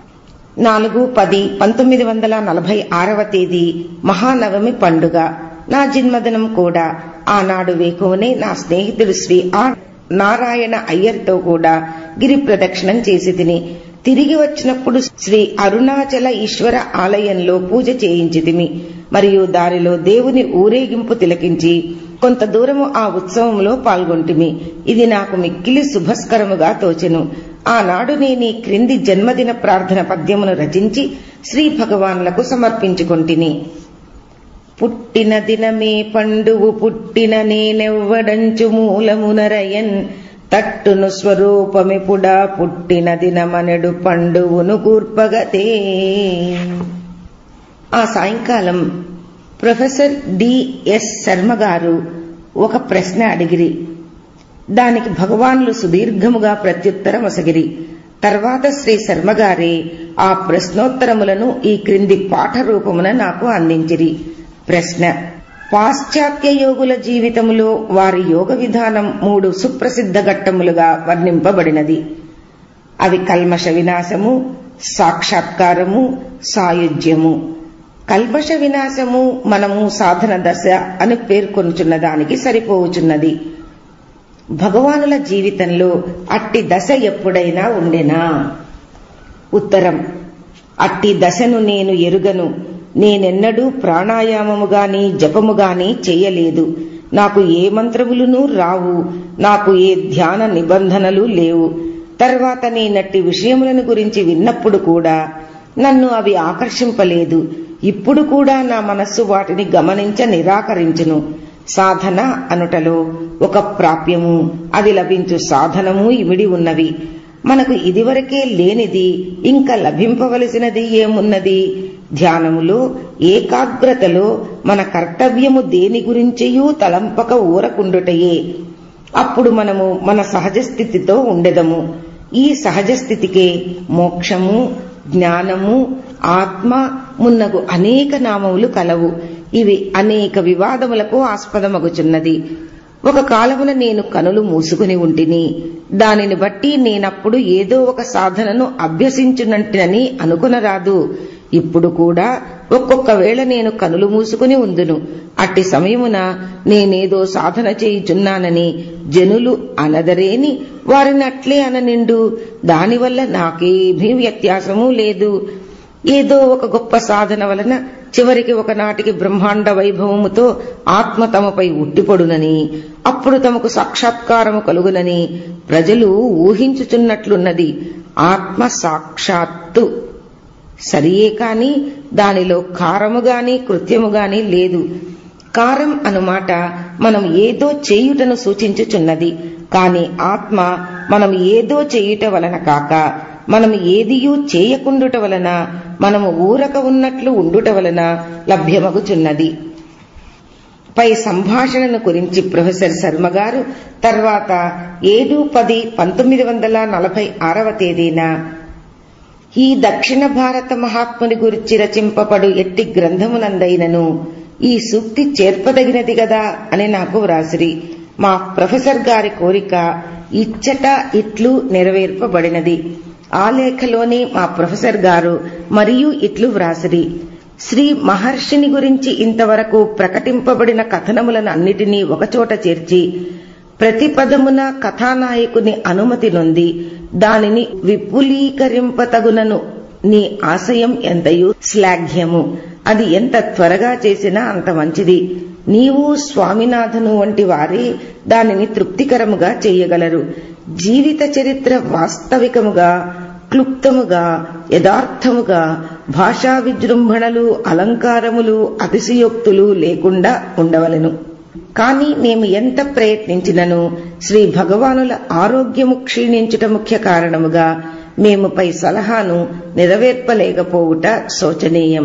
నాలుగు పది పంతొమ్మిది వందల నలభై ఆరవ తేదీ మహానవమి పండుగ నా జన్మదినం కూడా ఆనాడు వేకువనే నా స్నేహితుడు శ్రీ ఆర్ నారాయణ అయ్యర్తో కూడా గిరి ప్రదక్షిణం చేసి తిని తిరిగి వచ్చినప్పుడు శ్రీ అరుణాచల ఈశ్వర ఆలయంలో పూజ చేయించితిమి మరియు దారిలో దేవుని ఊరేగింపు తిలకించి కొంత దూరము ఆ ఉత్సవంలో పాల్గొంటిమి ఇది నాకు మిక్కిలి శుభస్కరముగా తోచెను ఆనాడు నేను ఈ క్రింది జన్మదిన ప్రార్థన పద్యమును రచించి శ్రీ భగవాన్లకు సమర్పించుకొంటిని పుట్టిన దినమే పండువు పుట్టిన నేనెవ్వడంచు మూలమునరయన్ తట్టును స్వరూపమిపుడా పుట్టిన దినమనెడు పండువును కూర్పగతే ఆ సాయంకాలం ప్రొఫెసర్ డిఎస్ శర్మ గారు ఒక ప్రశ్న అడిగిరి దానికి భగవాన్లు సుదీర్ఘముగా ప్రత్యుత్తరం ఒసగిరి తర్వాత శ్రీ శర్మగారే ఆ ప్రశ్నోత్తరములను ఈ క్రింది పాఠ రూపమున నాకు అందించిరి ప్రశ్న పాశ్చాత్య యోగుల జీవితములో వారి యోగ విధానం మూడు సుప్రసిద్ధ ఘట్టములుగా వర్ణింపబడినది అవి కల్మష వినాశము సాక్షాత్కారము సాయుధ్యము కల్మష వినాశము మనము సాధన దశ అని పేర్కొనుచున్న దానికి సరిపోవుచున్నది భగవానుల జీవితంలో అట్టి దశ ఎప్పుడైనా ఉండెనా ఉత్తరం అట్టి దశను నేను ఎరుగను నేనెన్నడూ ప్రాణాయామము గాని జపము గాని చేయలేదు నాకు ఏ మంత్రములునూ రావు నాకు ఏ ధ్యాన నిబంధనలు లేవు తర్వాత నేనట్టి విషయములను గురించి విన్నప్పుడు కూడా నన్ను అవి ఆకర్షింపలేదు ఇప్పుడు కూడా నా మనస్సు వాటిని గమనించ నిరాకరించును సాధన అనుటలో ఒక ప్రాప్యము అది లభించు సాధనము ఇమిడి ఉన్నవి మనకు ఇదివరకే లేనిది ఇంకా లభింపవలసినది ఏమున్నది ధ్యానములో ఏకాగ్రతలో మన కర్తవ్యము దేని గురించియూ తలంపక ఊరకుండుటయే అప్పుడు మనము మన సహజ స్థితితో ఉండెదము ఈ సహజ స్థితికే మోక్షము జ్ఞానము ఆత్మ మున్నగు అనేక నామములు కలవు ఇవి అనేక వివాదములకు ఆస్పదమగుచున్నది ఒక కాలమున నేను కనులు మూసుకుని ఉంటిని దానిని బట్టి నేనప్పుడు ఏదో ఒక సాధనను అభ్యసించునంటినని అనుకునరాదు ఇప్పుడు కూడా ఒక్కొక్క వేళ నేను కనులు మూసుకుని ఉందును అట్టి సమయమున నేనేదో సాధన చేయుచున్నానని జనులు అనదరేని వారిని అట్లే అననిండు దానివల్ల నాకేమీ వ్యత్యాసమూ లేదు ఏదో ఒక గొప్ప సాధన వలన చివరికి ఒకనాటికి బ్రహ్మాండ వైభవముతో ఆత్మ తమపై ఉట్టిపడునని అప్పుడు తమకు సాక్షాత్కారము కలుగునని ప్రజలు ఊహించుచున్నట్లున్నది ఆత్మ సాక్షాత్తు సరియే కాని దానిలో కారము గాని కృత్యము గాని లేదు కారం అనుమాట మనం ఏదో చేయుటను సూచించుచున్నది కాని ఆత్మ మనం ఏదో చేయుట వలన కాక మనం ఏదియూ చేయకుండుట వలన మనము ఊరక ఉన్నట్లు ఉండుట వలన లభ్యమగుచున్నది పై సంభాషణను గురించి ప్రొఫెసర్ శర్మ గారు తర్వాత ఏడు పది పంతొమ్మిది వందల నలభై ఆరవ తేదీన ఈ దక్షిణ భారత మహాత్ముని గురించి రచింపబడు ఎట్టి గ్రంథమునందైనను ఈ సూక్తి చేర్పదగినది గదా అని నాకు వ్రాసిరి మా ప్రొఫెసర్ గారి కోరిక ఇచ్చట ఇట్లు నెరవేర్పబడినది ఆ లేఖలోనే మా ప్రొఫెసర్ గారు మరియు ఇట్లు వ్రాసిరి శ్రీ మహర్షిని గురించి ఇంతవరకు ప్రకటింపబడిన కథనములను అన్నిటినీ ఒకచోట చేర్చి ప్రతి పదమున కథానాయకుని అనుమతి నొంది దానిని విపులీకరింపతగునను నీ ఆశయం ఎంతయు శ్లాఘ్యము అది ఎంత త్వరగా చేసినా అంత మంచిది నీవు స్వామినాథను వంటి వారే దానిని తృప్తికరముగా చేయగలరు జీవిత చరిత్ర వాస్తవికముగా క్లుప్తముగా యథార్థముగా భాషా విజృంభణలు అలంకారములు అతిశయోక్తులు లేకుండా ఉండవలెను కాని మేము ఎంత ప్రయత్నించినను శ్రీ భగవానుల ఆరోగ్యము క్షీణించుట ముఖ్య కారణముగా మేము పై సలహాను నెరవేర్పలేకపోవుట శోచనీయం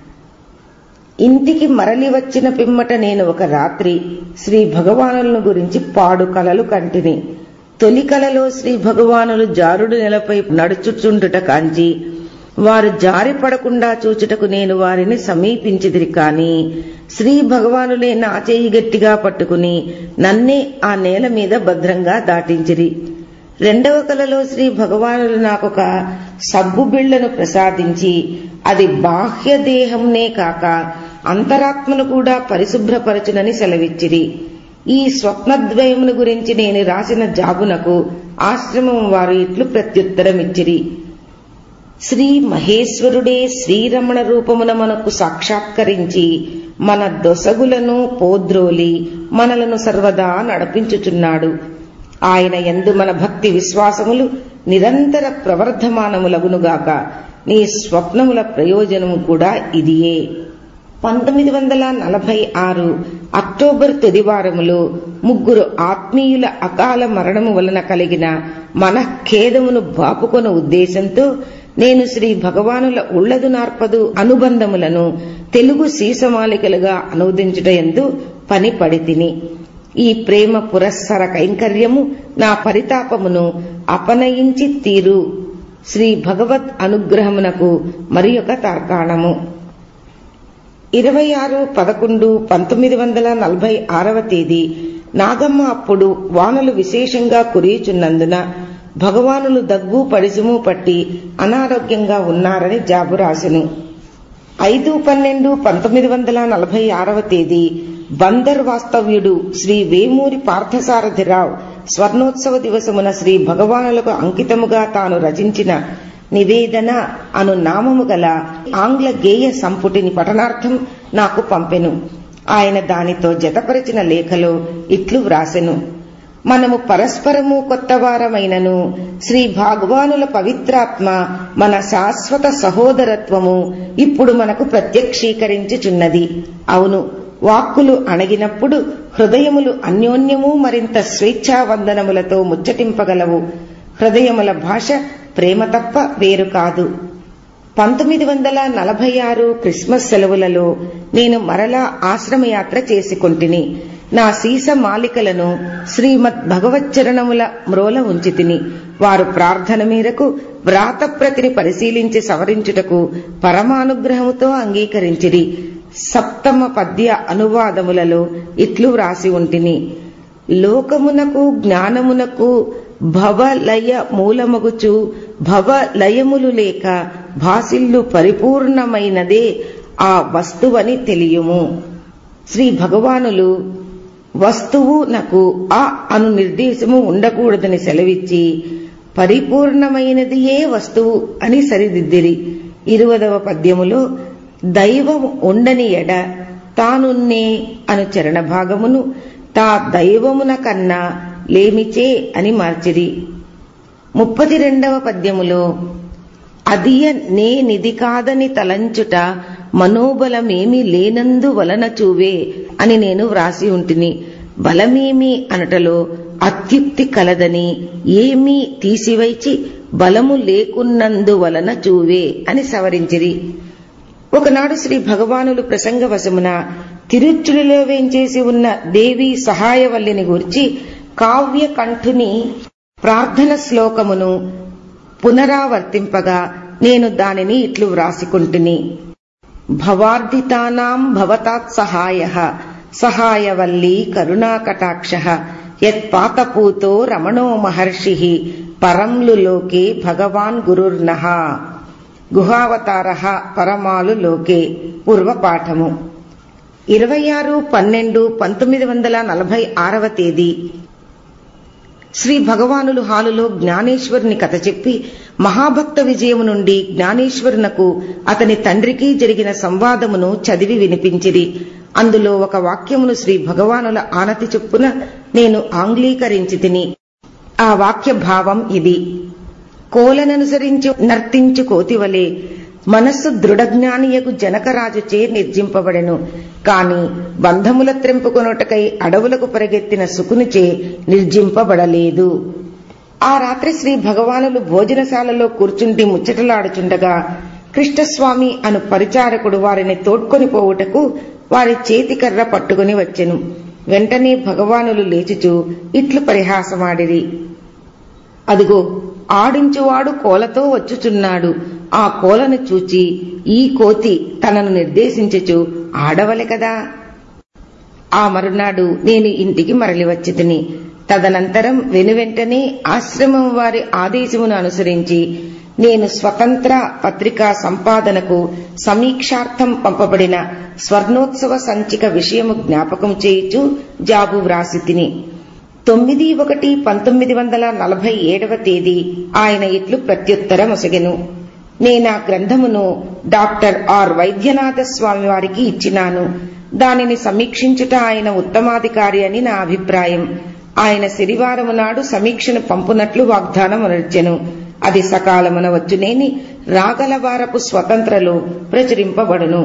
ఇంటికి మరలి వచ్చిన పిమ్మట నేను ఒక రాత్రి శ్రీ భగవానులను గురించి పాడు కలలు కంటిని తొలి కలలో శ్రీ భగవానులు జారుడు నెలపై నడుచుచుండుట కాంచి వారు జారి పడకుండా చూచుటకు నేను వారిని సమీపించిదిరి కాని శ్రీ భగవానులే నా చేయి గట్టిగా పట్టుకుని నన్నే ఆ నేల మీద భద్రంగా దాటించిరి రెండవ కలలో శ్రీ భగవానులు నాకొక సబ్బు బిళ్లను ప్రసాదించి అది బాహ్య దేహంనే కాక అంతరాత్మను కూడా పరిశుభ్రపరచునని సెలవిచ్చిరి ఈ స్వప్నద్వయమును గురించి నేను రాసిన జాబునకు ఆశ్రమం వారు ఇట్లు ప్రత్యుత్తరమిచ్చిరి శ్రీ మహేశ్వరుడే శ్రీరమణ రూపమున మనకు సాక్షాత్కరించి మన దొసగులను పోద్రోలి మనలను సర్వదా నడిపించుచున్నాడు ఆయన ఎందు మన భక్తి విశ్వాసములు నిరంతర ప్రవర్ధమానములగునుగాక నీ స్వప్నముల ప్రయోజనము కూడా ఇదియే పంతొమ్మిది వందల నలభై ఆరు అక్టోబర్ తొలివారములో ముగ్గురు ఆత్మీయుల అకాల మరణము వలన కలిగిన మనఃఖేదమును బాపుకొన ఉద్దేశంతో నేను శ్రీ భగవానుల ఉళ్లదు నార్పదు అనుబంధములను తెలుగు సీసమాలికలుగా అనువదించుట ఎందు పని పడితిని ఈ ప్రేమ పురస్సర కైంకర్యము నా పరితాపమును అపనయించి తీరు శ్రీ భగవత్ అనుగ్రహమునకు మరి ఒక తార్కాణము ఇరవై ఆరు పదకొండు పంతొమ్మిది వందల నలభై ఆరవ తేదీ నాగమ్మ అప్పుడు వానలు విశేషంగా కురియుచున్నందున భగవానులు దగ్గు పడిసుము పట్టి అనారోగ్యంగా ఉన్నారని జాబు రాసెను ఐదు పన్నెండు పంతొమ్మిది వందల నలభై ఆరవ తేదీ బందర్ వాస్తవ్యుడు శ్రీ వేమూరి పార్థసారథిరావు స్వర్ణోత్సవ దివసమున శ్రీ భగవానులకు అంకితముగా తాను రచించిన నివేదన అను నామము గల ఆంగ్ల గేయ సంపుటిని పఠనార్థం నాకు పంపెను ఆయన దానితో జతపరిచిన లేఖలో ఇట్లు వ్రాసెను మనము పరస్పరము కొత్తవారమైనను శ్రీ భగవానుల పవిత్రాత్మ మన శాశ్వత సహోదరత్వము ఇప్పుడు మనకు ప్రత్యక్షీకరించుచున్నది అవును వాక్కులు అణగినప్పుడు హృదయములు అన్యోన్యము మరింత స్వేచ్ఛావందనములతో ముచ్చటింపగలవు హృదయముల భాష ప్రేమ తప్ప వేరు కాదు పంతొమ్మిది వందల నలభై ఆరు క్రిస్మస్ సెలవులలో నేను మరలా ఆశ్రమయాత్ర చేసుకొంటిని నా సీస మాలికలను శ్రీమద్ భగవచ్చరణముల మ్రోల ఉంచి తిని వారు ప్రార్థన మేరకు వ్రాతప్రతిని పరిశీలించి సవరించుటకు పరమానుగ్రహముతో అంగీకరించిరి సప్తమ పద్య అనువాదములలో ఇట్లు వ్రాసి ఉంటిని లోకమునకు జ్ఞానమునకు భవలయ మూలమగుచు భవలయములు లేక భాసిల్లు పరిపూర్ణమైనదే ఆ వస్తువని తెలియము శ్రీ భగవానులు వస్తువు నాకు ఆ అను నిర్దేశము ఉండకూడదని సెలవిచ్చి పరిపూర్ణమైనది ఏ వస్తువు అని సరిదిద్దిరి ఇరువదవ పద్యములో దైవం ఉండని ఎడ తానున్నే అను చరణ భాగమును తా దైవమున కన్నా లేమిచే అని మార్చిరి ముప్పది రెండవ పద్యములో అదియ నే నిధి కాదని తలంచుట మనోబలమేమి లేనందు వలన చూవే అని నేను వ్రాసి ఉంటిని బలమేమి అనటలో అత్యుక్తి కలదని ఏమీ తీసివైచి బలము లేకున్నందు వలన చూవే అని సవరించిరి ఒకనాడు శ్రీ భగవానులు ప్రసంగవశమున తిరుచుడిలో వేంచేసి ఉన్న దేవి సహాయవల్లిని గురించి కావ్య కంఠుని ప్రార్థన శ్లోకమును పునరావర్తింపగా నేను దానిని ఇట్లు వ్రాసికుంటుని భవార్ధితానాం భవతాత్ సహాయ సహాయవల్లి కరుణాకటాక్ష యత్పాతపూతో రమణో మహర్షి పరంలు లోకే భగవాన్ గురుర్నః గుహావతార పరమాలు లోకే పూర్వపాఠము ఇరవై ఆరు పన్నెండు పంతొమ్మిది వందల నలభై ఆరవ తేదీ శ్రీ భగవానులు హాలులో జ్ఞానేశ్వరుని కథ చెప్పి మహాభక్త విజయము నుండి జ్ఞానేశ్వరునకు అతని తండ్రికి జరిగిన సంవాదమును చదివి వినిపించిరి అందులో ఒక వాక్యమును శ్రీ భగవానుల ఆనతి చొప్పున నేను ఆంగ్లీకరించి తిని ఆ వాక్య భావం ఇది కోలననుసరించి నర్తించు కోతివలే మనస్సు దృఢజ్ఞానియకు జనకరాజుచే నిర్జింపబడెను కాని బంధముల త్రెంపుకొనుటకై అడవులకు పరిగెత్తిన సుకునిచే నిర్జింపబడలేదు ఆ రాత్రి శ్రీ భగవానులు భోజనశాలలో కూర్చుండి ముచ్చటలాడుచుండగా కృష్ణస్వామి అను పరిచారకుడు వారిని తోడ్కొని పోవుటకు వారి చేతికర్ర పట్టుకుని వచ్చెను వెంటనే భగవానులు లేచుచూ ఇట్లు పరిహాసమాడిరి అదిగో ఆడించువాడు కోలతో వచ్చుచున్నాడు ఆ కోలను చూచి ఈ కోతి తనను నిర్దేశించుచు ఆడవలె కదా ఆ మరునాడు నేను ఇంటికి మరలి వచ్చి తిని తదనంతరం వెనువెంటనే ఆశ్రమం వారి ఆదేశమును అనుసరించి నేను స్వతంత్ర పత్రికా సంపాదనకు సమీక్షార్థం పంపబడిన స్వర్ణోత్సవ సంచిక విషయము జ్ఞాపకం చేయుచు జాబు వ్రాసి తిని తొమ్మిది ఒకటి పంతొమ్మిది వందల నలభై ఏడవ తేదీ ఆయన ఇట్లు ప్రత్యుత్తరమొసగెను నేనా గ్రంథమును డాక్టర్ ఆర్ వైద్యనాథ స్వామి వారికి ఇచ్చినాను దానిని సమీక్షించుట ఆయన ఉత్తమాధికారి అని నా అభిప్రాయం ఆయన శనివారము నాడు సమీక్షను పంపునట్లు వాగ్దానం అనర్చెను అది సకాలమున వచ్చునేని రాగలవారపు స్వతంత్రలో ప్రచురింపబడును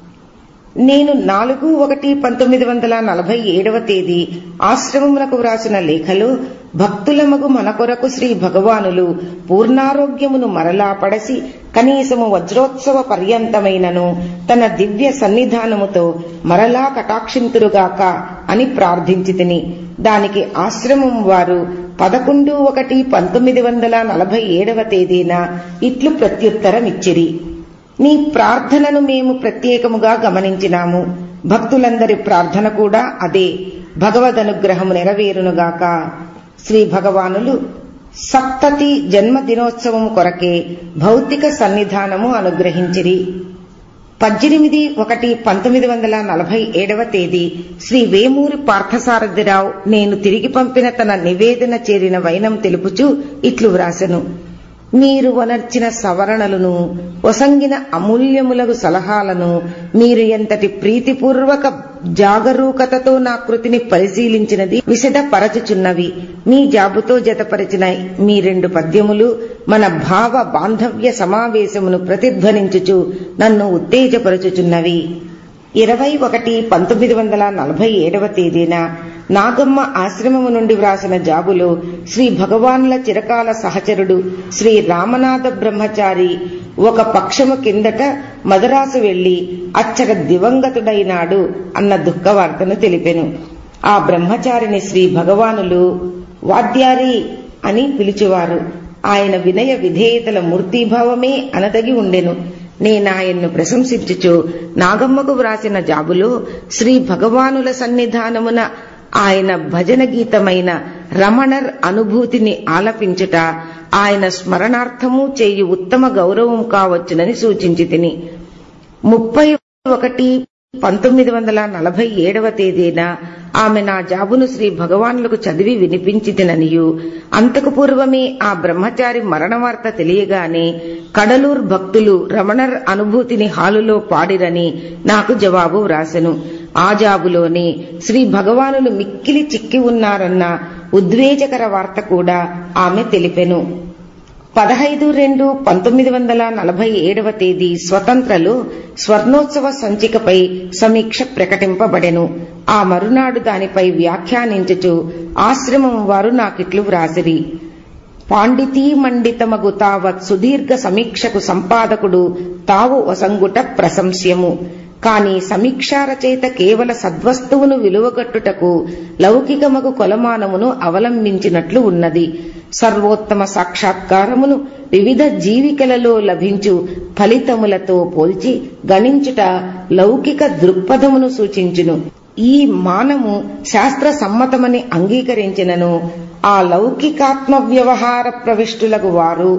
నేను నాలుగు ఒకటి పంతొమ్మిది వందల నలభై ఏడవ తేదీ ఆశ్రమమునకు వ్రాసిన లేఖలో భక్తులమగు మన కొరకు శ్రీ భగవానులు పూర్ణారోగ్యమును మరలా పడసి కనీసము వజ్రోత్సవ పర్యంతమైనను తన దివ్య సన్నిధానముతో మరలా కటాక్షింతురుగాక అని ప్రార్థించి తిని దానికి ఆశ్రమం వారు పదకొండు ఒకటి పంతొమ్మిది వందల నలభై ఏడవ తేదీన ఇట్లు ప్రత్యుత్తరమిచ్చిరి నీ ప్రార్థనను మేము ప్రత్యేకముగా గమనించినాము భక్తులందరి ప్రార్థన కూడా అదే భగవదనుగ్రహము నెరవేరునుగాక శ్రీ భగవానులు సప్తతి జన్మదినోత్సవము కొరకే భౌతిక సన్నిధానము అనుగ్రహించిరి పద్దెనిమిది ఒకటి పంతొమ్మిది వందల నలభై ఏడవ తేదీ శ్రీ వేమూరి పార్థసారథిరావు నేను తిరిగి పంపిన తన నివేదన చేరిన వైనం తెలుపుచూ ఇట్లు వ్రాసెను మీరు వనర్చిన సవరణలను ఒసంగిన అమూల్యములకు సలహాలను మీరు ఎంతటి ప్రీతిపూర్వక జాగరూకతతో నా కృతిని పరిశీలించినది విశదపరచుచున్నవి మీ జాబుతో జతపరిచిన మీ రెండు పద్యములు మన భావ బాంధవ్య సమావేశమును ప్రతిధ్వనించుచు నన్ను ఉత్తేజపరచుచున్నవి ఇరవై ఒకటి పంతొమ్మిది వందల నలభై ఏడవ తేదీన నాగమ్మ ఆశ్రమము నుండి వ్రాసిన జాబులో శ్రీ భగవాన్ల చిరకాల సహచరుడు శ్రీ రామనాథ బ్రహ్మచారి ఒక పక్షము కిందట మదరాసు వెళ్లి అచ్చట దివంగతుడైనాడు అన్న దుఃఖవార్తను తెలిపెను ఆ బ్రహ్మచారిని శ్రీ భగవానులు వాద్యారి అని పిలిచేవారు ఆయన వినయ విధేయతల మూర్తిభావమే అనదగి ఉండెను నేనాయన్ను ప్రశంసించుచు నాగమ్మకు వ్రాసిన జాబులో శ్రీ భగవానుల సన్నిధానమున ఆయన భజన గీతమైన రమణర్ అనుభూతిని ఆలపించుట ఆయన స్మరణార్థము చేయు ఉత్తమ గౌరవం కావచ్చునని సూచించి తిని ముప్పై ఒకటి పంతొమ్మిది వందల నలభై ఏడవ తేదీన ఆమె నా జాబును శ్రీ భగవానులకు చదివి వినిపించి తిననియు అంతకు పూర్వమే ఆ బ్రహ్మచారి మరణ వార్త తెలియగానే కడలూర్ భక్తులు రమణర్ అనుభూతిని హాలులో పాడిరని నాకు జవాబు వ్రాసెను ఆ జాబులోనే శ్రీ భగవానులు మిక్కిలి చిక్కి ఉన్నారన్న ఉద్వేజకర వార్త కూడా ఆమె తెలిపెను పదహైదు రెండు పంతొమ్మిది వందల నలభై ఏడవ తేదీ స్వతంత్రలో స్వర్ణోత్సవ సంచికపై సమీక్ష ప్రకటింపబడెను ఆ మరునాడు దానిపై వ్యాఖ్యానించుచు ఆశ్రమం వారు నాకిట్లు వ్రాసిరి పాండితీ మండితమగు తావత్ సుదీర్ఘ సమీక్షకు సంపాదకుడు తావు ఒసంగుట ప్రశంస్యము కాని సమీక్షారచయిత కేవల సద్వస్తువును విలువగట్టుటకు లౌకికమగు కొలమానమును అవలంబించినట్లు ఉన్నది సర్వోత్తమ సాక్షాత్కారమును వివిధ జీవికలలో లభించు ఫలితములతో పోల్చి గణించుట లౌకిక దృక్పథమును సూచించును ఈ మానము శాస్త్ర సమ్మతమని అంగీకరించినను ఆ లౌకికాత్మ వ్యవహార ప్రవిష్టులకు వారు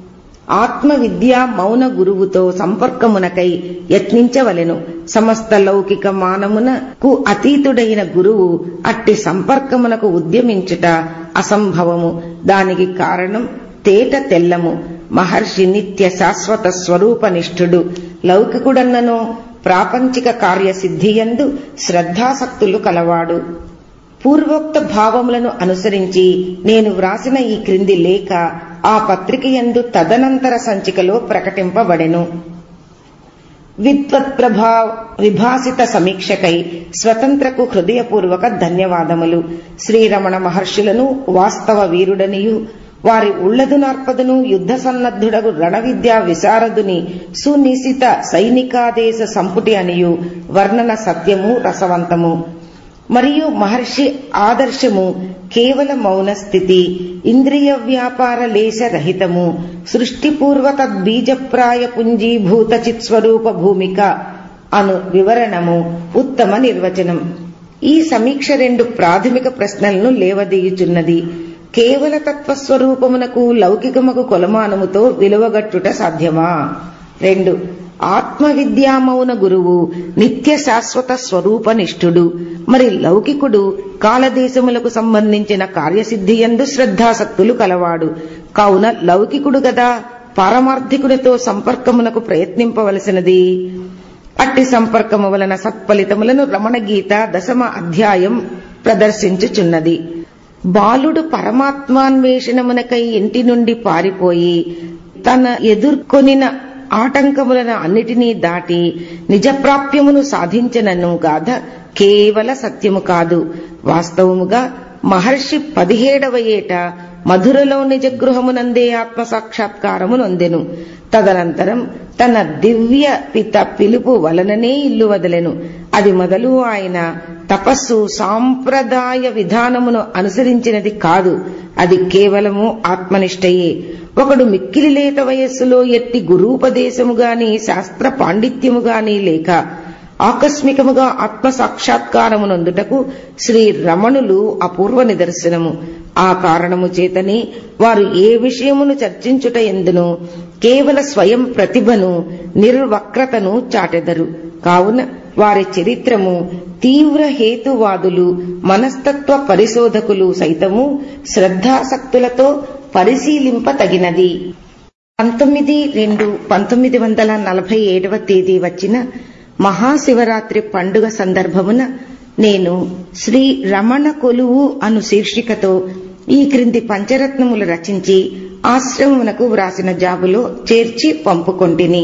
ఆత్మ విద్యా మౌన గురువుతో సంపర్కమునకై యత్నించవలెను సమస్త లౌకిక మానమునకు అతీతుడైన గురువు అట్టి సంపర్కమునకు ఉద్యమించుట అసంభవము దానికి కారణం తేట తెల్లము మహర్షి నిత్య శాశ్వత స్వరూపనిష్ఠుడు లౌకికుడన్నను ప్రాపంచిక కార్యసిద్ధియందు శ్రద్ధాసక్తులు కలవాడు పూర్వోక్త భావములను అనుసరించి నేను వ్రాసిన ఈ క్రింది లేఖ ఆ పత్రిక యందు తదనంతర సంచికలో ప్రకటింపబడెను విద్వత్ ప్రభా విభాసిత సమీక్షకై స్వతంత్రకు హృదయపూర్వక ధన్యవాదములు శ్రీరమణ మహర్షులను వాస్తవ వీరుడనియు వారి ఉళ్లదు నార్పదును యుద్ధ సన్నద్ధుడగు రణ విద్యా విశారదుని సునిశిత సైనికాదేశ సంపుటి అనియు వర్ణన సత్యము రసవంతము మరియు మహర్షి ఆదర్శము కేవల మౌన స్థితి ఇంద్రియ వ్యాపార లేశ రహితము సృష్టిపూర్వ తద్బీజప్రాయ పుంజీభూత చిత్స్వరూప భూమిక అను వివరణము ఉత్తమ నిర్వచనం ఈ సమీక్ష రెండు ప్రాథమిక ప్రశ్నలను లేవదీయుచున్నది కేవల తత్వస్వరూపమునకు లౌకికముకు కొలమానముతో విలువగట్టుట సాధ్యమా రెండు ఆత్మ విద్యామౌన గురువు నిత్య శాశ్వత స్వరూపనిష్ఠుడు మరి లౌకికుడు కాలదేశములకు సంబంధించిన కార్యసిద్ధి ఎందు శ్రద్ధాసక్తులు కలవాడు కావున లౌకికుడు గదా పారమార్థికుడితో సంపర్కమునకు ప్రయత్నింపవలసినది అట్టి సంపర్కము వలన సత్ఫలితములను రమణ గీత దశమ అధ్యాయం ప్రదర్శించుచున్నది బాలుడు పరమాత్మాన్వేషణమునకై ఇంటి నుండి పారిపోయి తన ఎదుర్కొనిన ఆటంకములను అన్నిటినీ దాటి నిజప్రాప్యమును సాధించనను గాథ కేవల సత్యము కాదు వాస్తవముగా మహర్షి పదిహేడవ ఏట మధురలో నిజగృహమునందే ఆత్మ సాక్షాత్కారము నొందెను తదనంతరం తన దివ్య పిత పిలుపు వలననే ఇల్లు వదలెను అది మొదలు ఆయన తపస్సు సాంప్రదాయ విధానమును అనుసరించినది కాదు అది కేవలము ఆత్మనిష్టయే ఒకడు మిక్కిలి లేత వయస్సులో ఎట్టి గురూపదేశము గాని శాస్త్ర పాండిత్యము గాని లేక ఆకస్మికముగా ఆత్మ సాక్షాత్కారమునందుటకు శ్రీ రమణులు అపూర్వ నిదర్శనము ఆ కారణము చేతనే వారు ఏ విషయమును చర్చించుట ఎందును కేవల స్వయం ప్రతిభను నిర్వక్రతను చాటెదరు కావున వారి చరిత్రము తీవ్ర హేతువాదులు మనస్తత్వ పరిశోధకులు సైతము శ్రద్ధాసక్తులతో పరిశీలింప తగినది పంతొమ్మిది రెండు పంతొమ్మిది వందల నలభై ఏడవ తేదీ వచ్చిన మహాశివరాత్రి పండుగ సందర్భమున నేను శ్రీ రమణ కొలువు అను శీర్షికతో ఈ క్రింది పంచరత్నములు రచించి ఆశ్రమమునకు వ్రాసిన జాబులో చేర్చి పంపుకొంటిని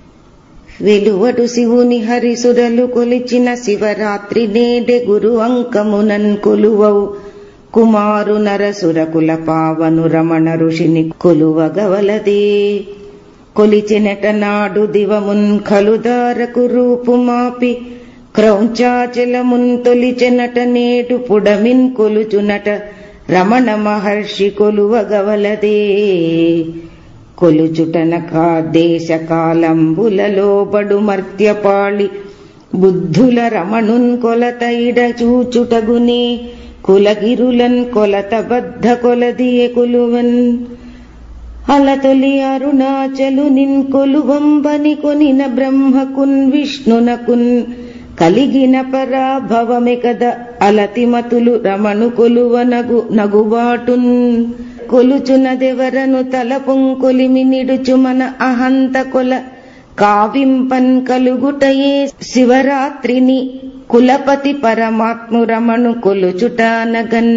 వెలువడు శివుని హరిసురలు కొలిచిన శివరాత్రి నేడే గురు అంకమునన్ కొలువవు కుమారు నరసురకుల పావను రమణ ఋషిని కొలువగవలదే కొలిచినట నాడు దివమున్ కలుదారకు రూపుమాపి క్రౌంచాచలమున్ తొలిచెనట నేటు పుడమిన్ కొలుచునట రమణ మహర్షి కొలువగవలదే కొలుచుటనక దేశ కాలంబులలో బడు మర్త్యపాళి బుద్ధుల రమణున్ కొలత ఇడ చూచుటగునే కులగిరులన్ కొలత బద్ధ కొలదియ కొలువన్ అలతొలి అరుణాచలు నిన్ కొలువంబని కొనిన బ్రహ్మకున్ విష్ణునకున్ కలిగిన పరాభవమే కద అలతిమతులు రమణు కొలువ నగు నగుబాటున్ కొలుచునదెవరను తలపుంకొలిమి నిడుచు మన అహంత కొల కావింపన్ కలుగుటయే శివరాత్రిని కులపతి పరమాత్ము రమణు కొలుచుటానగన్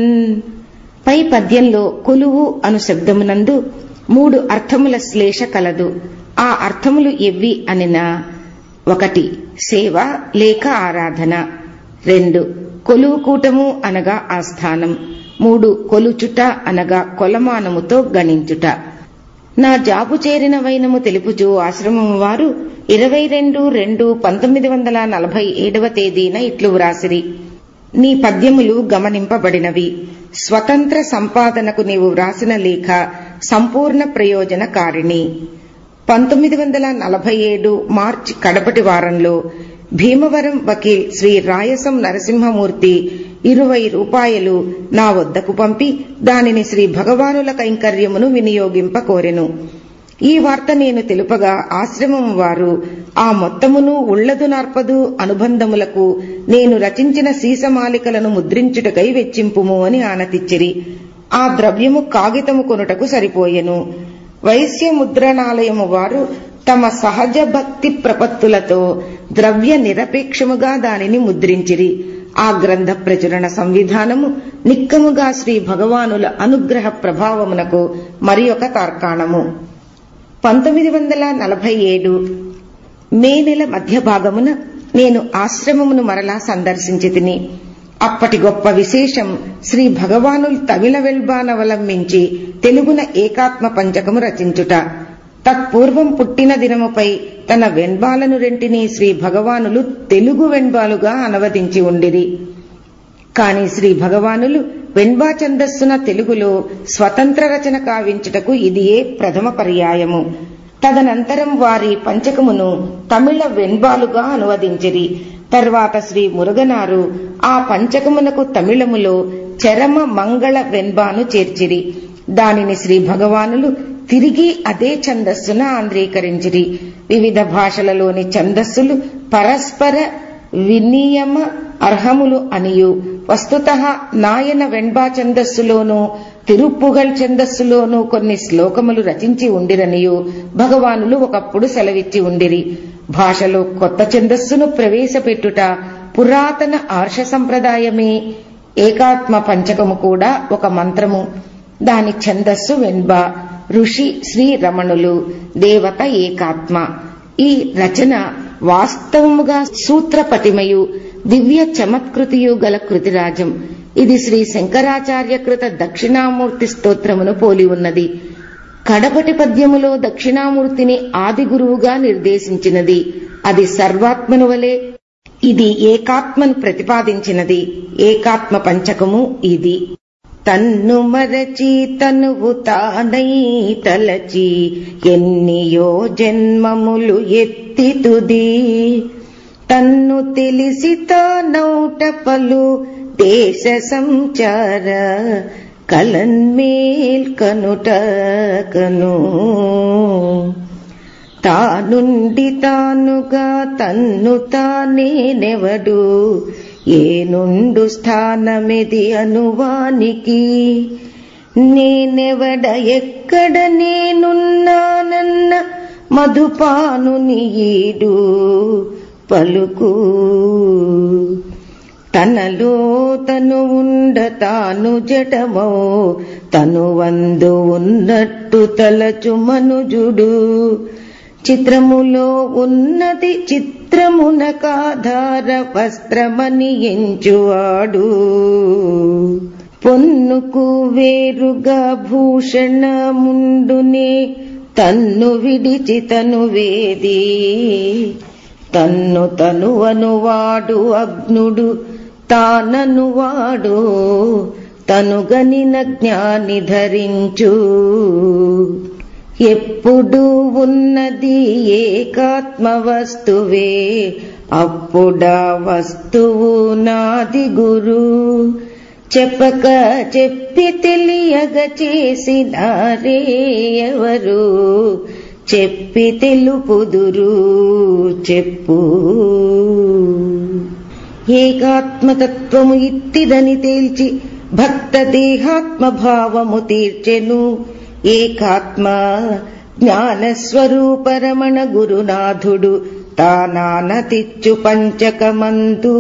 పై పద్యంలో కొలువు అను శబ్దమునందు మూడు అర్థముల శ్లేష కలదు ఆ అర్థములు ఎవ్వి అనినా ఒకటి సేవ లేక ఆరాధన రెండు కొలువు కూటము అనగా ఆస్థానం మూడు కొలుచుట అనగా కొలమానముతో గణించుట నా జాబు చేరిన వైనము తెలుపుచు ఆశ్రమం వారు ఇరవై రెండు రెండు పంతొమ్మిది వందల నలభై ఏడవ తేదీన ఇట్లు వ్రాసిరి నీ పద్యములు గమనింపబడినవి స్వతంత్ర సంపాదనకు నీవు వ్రాసిన లేఖ సంపూర్ణ ప్రయోజనకారిణి పంతొమ్మిది వందల నలభై ఏడు మార్చి కడపటి వారంలో భీమవరం వకీల్ శ్రీ రాయసం నరసింహమూర్తి ఇరవై రూపాయలు నా వద్దకు పంపి దానిని శ్రీ భగవానుల కైంకర్యమును వినియోగింప కోరెను ఈ వార్త నేను తెలుపగా ఆశ్రమం వారు ఆ మొత్తమును ఉళ్లదు నార్పదు అనుబంధములకు నేను రచించిన సీసమాలికలను ముద్రించుటకై వెచ్చింపుము అని ఆనతిచ్చిరి ఆ ద్రవ్యము కాగితము కొనుటకు సరిపోయెను వైశ్య ముద్రణాలయము వారు తమ సహజ భక్తి ప్రపత్తులతో ద్రవ్య నిరపేక్షముగా దానిని ముద్రించిరి ఆ గ్రంథ ప్రచురణ సంవిధానము నిక్కముగా శ్రీ భగవానుల అనుగ్రహ ప్రభావమునకు మరి ఒక తార్కాణము పంతొమ్మిది వందల నలభై ఏడు మే నెల మధ్య భాగమున నేను ఆశ్రమమును మరలా సందర్శించి తిని అప్పటి గొప్ప విశేషం శ్రీ భగవానులు తమిళ వెల్బానవలంబించి తెలుగున ఏకాత్మ పంచకము రచించుట తత్పూర్వం పుట్టిన దినముపై తన వెన్బాలను రెంటిని శ్రీ భగవానులు తెలుగు వెన్బాలుగా అనువదించి ఉండిరి కాని శ్రీ భగవానులు వెన్బా ఛందస్సున తెలుగులో స్వతంత్ర రచన కావించుటకు ఇదియే ప్రథమ పర్యాయము తదనంతరం వారి పంచకమును తమిళ వెన్బాలుగా అనువదించిరి తర్వాత శ్రీ మురుగనారు ఆ పంచకమునకు తమిళములో చరమ మంగళ వెన్బాను చేర్చిరి దానిని శ్రీ భగవానులు తిరిగి అదే ఛందస్సున ఆంధ్రీకరించిరి వివిధ భాషలలోని ఛందస్సులు పరస్పర వినియమ అర్హములు అనియు వస్తుత నాయన వెంబా ఛందస్సులోనూ తిరుప్పుగల్ ఛందస్సులోనూ కొన్ని శ్లోకములు రచించి ఉండిరనియు భగవానులు ఒకప్పుడు సెలవిచ్చి ఉండిరి భాషలో కొత్త ఛందస్సును ప్రవేశపెట్టుట పురాతన ఆర్ష సంప్రదాయమే ఏకాత్మ పంచకము కూడా ఒక మంత్రము దాని ఛందస్సు వెన్బా ఋషి శ్రీ రమణులు దేవత ఏకాత్మ ఈ రచన వాస్తవముగా సూత్రపటిమయు దివ్య చమత్కృతియు గల కృతిరాజం ఇది శ్రీ శంకరాచార్య కృత దక్షిణామూర్తి స్తోత్రమును పోలి ఉన్నది కడపటి పద్యములో దక్షిణామూర్తిని ఆది గురువుగా నిర్దేశించినది అది సర్వాత్మను వలె ఇది ఏకాత్మను ప్రతిపాదించినది ఏకాత్మ పంచకము ఇది తన్ను మరచి తనువు తానై తలచి ఎన్నియో జన్మములు ఎత్తి తుది తన్ను తెలిసి తానౌట పలు దేశ సంచార కలన్మేల్ కనుట కను తానుండి తానుగా తన్ను తానేనెవడు ఏనుండు స్థానమిది అనువానికి నేనెవడ ఎక్కడ నేనున్నానన్న మధుపాను నీడు పలుకు తనలో తను ఉండ తాను జటమో తను వందు ఉన్నట్టు తలచు మనుజుడు చిత్రములో ఉన్నది చిత్రమునకాధార వస్త్రమని ఎంచువాడు పొన్నుకు వేరుగా భూషణముండునే తన్ను విడిచి తను వేది తన్ను తనువనువాడు అగ్నుడు తాననువాడు తనుగనిన జ్ఞాని ధరించు ఎప్పుడు ఉన్నది ఏకాత్మ వస్తువే అప్పుడా వస్తువు నాది గురు చెప్పక చెప్పి తెలియగ చేసినారే ఎవరు చెప్పి తెలుపుదురు చెప్పు ఏకాత్మతత్వము ఇట్టిదని తేల్చి భక్త దేహాత్మ భావము తీర్చెను ఏకాత్మ జ్ఞానస్వరూపరమణ గురునాథుడు తానానతిచ్చు పంచకమందు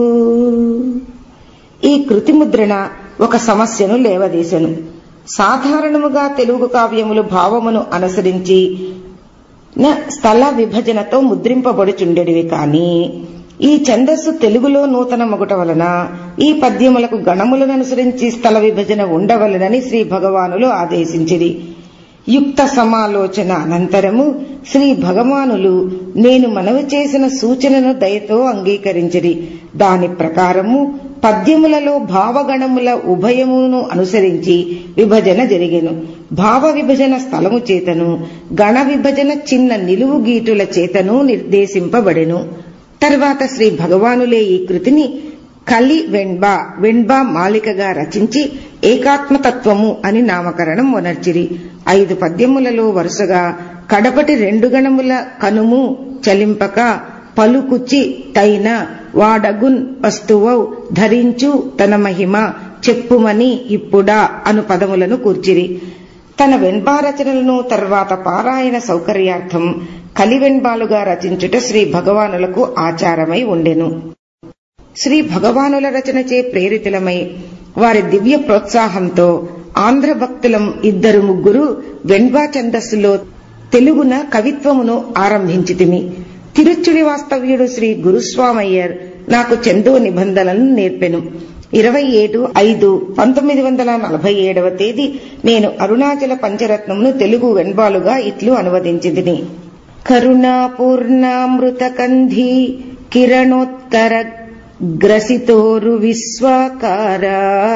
ఈ కృతిముద్రణ ఒక సమస్యను లేవదీశను సాధారణముగా తెలుగు కావ్యములు భావమును అనుసరించి స్థల విభజనతో ముద్రింపబడుచుండెడివి కాని ఈ ఛందస్సు తెలుగులో నూతన మొగుట వలన ఈ పద్యములకు గణములను అనుసరించి స్థల విభజన ఉండవలనని శ్రీ భగవానులు ఆదేశించిరి యుక్త సమాలోచన అనంతరము శ్రీ భగవానులు నేను మనవి చేసిన సూచనను దయతో అంగీకరించిరి దాని ప్రకారము పద్యములలో భావగణముల ఉభయమును అనుసరించి విభజన జరిగెను భావ విభజన స్థలము చేతను గణ విభజన చిన్న నిలువు గీటుల చేతను నిర్దేశింపబడెను తర్వాత శ్రీ భగవానులే ఈ కృతిని కలి వెణ్బా వెణ్బా మాలికగా రచించి ఏకాత్మతత్వము అని నామకరణం వనర్చిరి ఐదు పద్యములలో వరుసగా కడపటి రెండు గణముల కనుము చలింపక పలుకుచి తైన వాడగున్ వస్తువౌ ధరించు తన మహిమ చెప్పుమని ఇప్పుడా అను పదములను కూర్చిరి తన వెన్బా రచనలను తర్వాత పారాయణ సౌకర్యార్థం కలివెన్బాలుగా రచించుట శ్రీ భగవానులకు ఆచారమై ఉండెను శ్రీ భగవానుల రచనచే ప్రేరితులమై వారి దివ్య ప్రోత్సాహంతో ఆంధ్ర భక్తులం ఇద్దరు ముగ్గురు వెన్బా ఛందస్సులో తెలుగున కవిత్వమును ఆరంభించితిమి తిరుచుడి వాస్తవ్యుడు శ్రీ గురుస్వామయ్యర్ నాకు చందో నిబంధనలను నేర్పెను ఇరవై ఏడు ఐదు పంతొమ్మిది వందల నలభై ఏడవ తేదీ నేను అరుణాచల పంచరత్నమును తెలుగు వెన్బాలుగా ఇట్లు అనువదించింది కరుణాపూర్ణామృత కంధి కిరణోత్తర గ్రసితోరు విశ్వాకార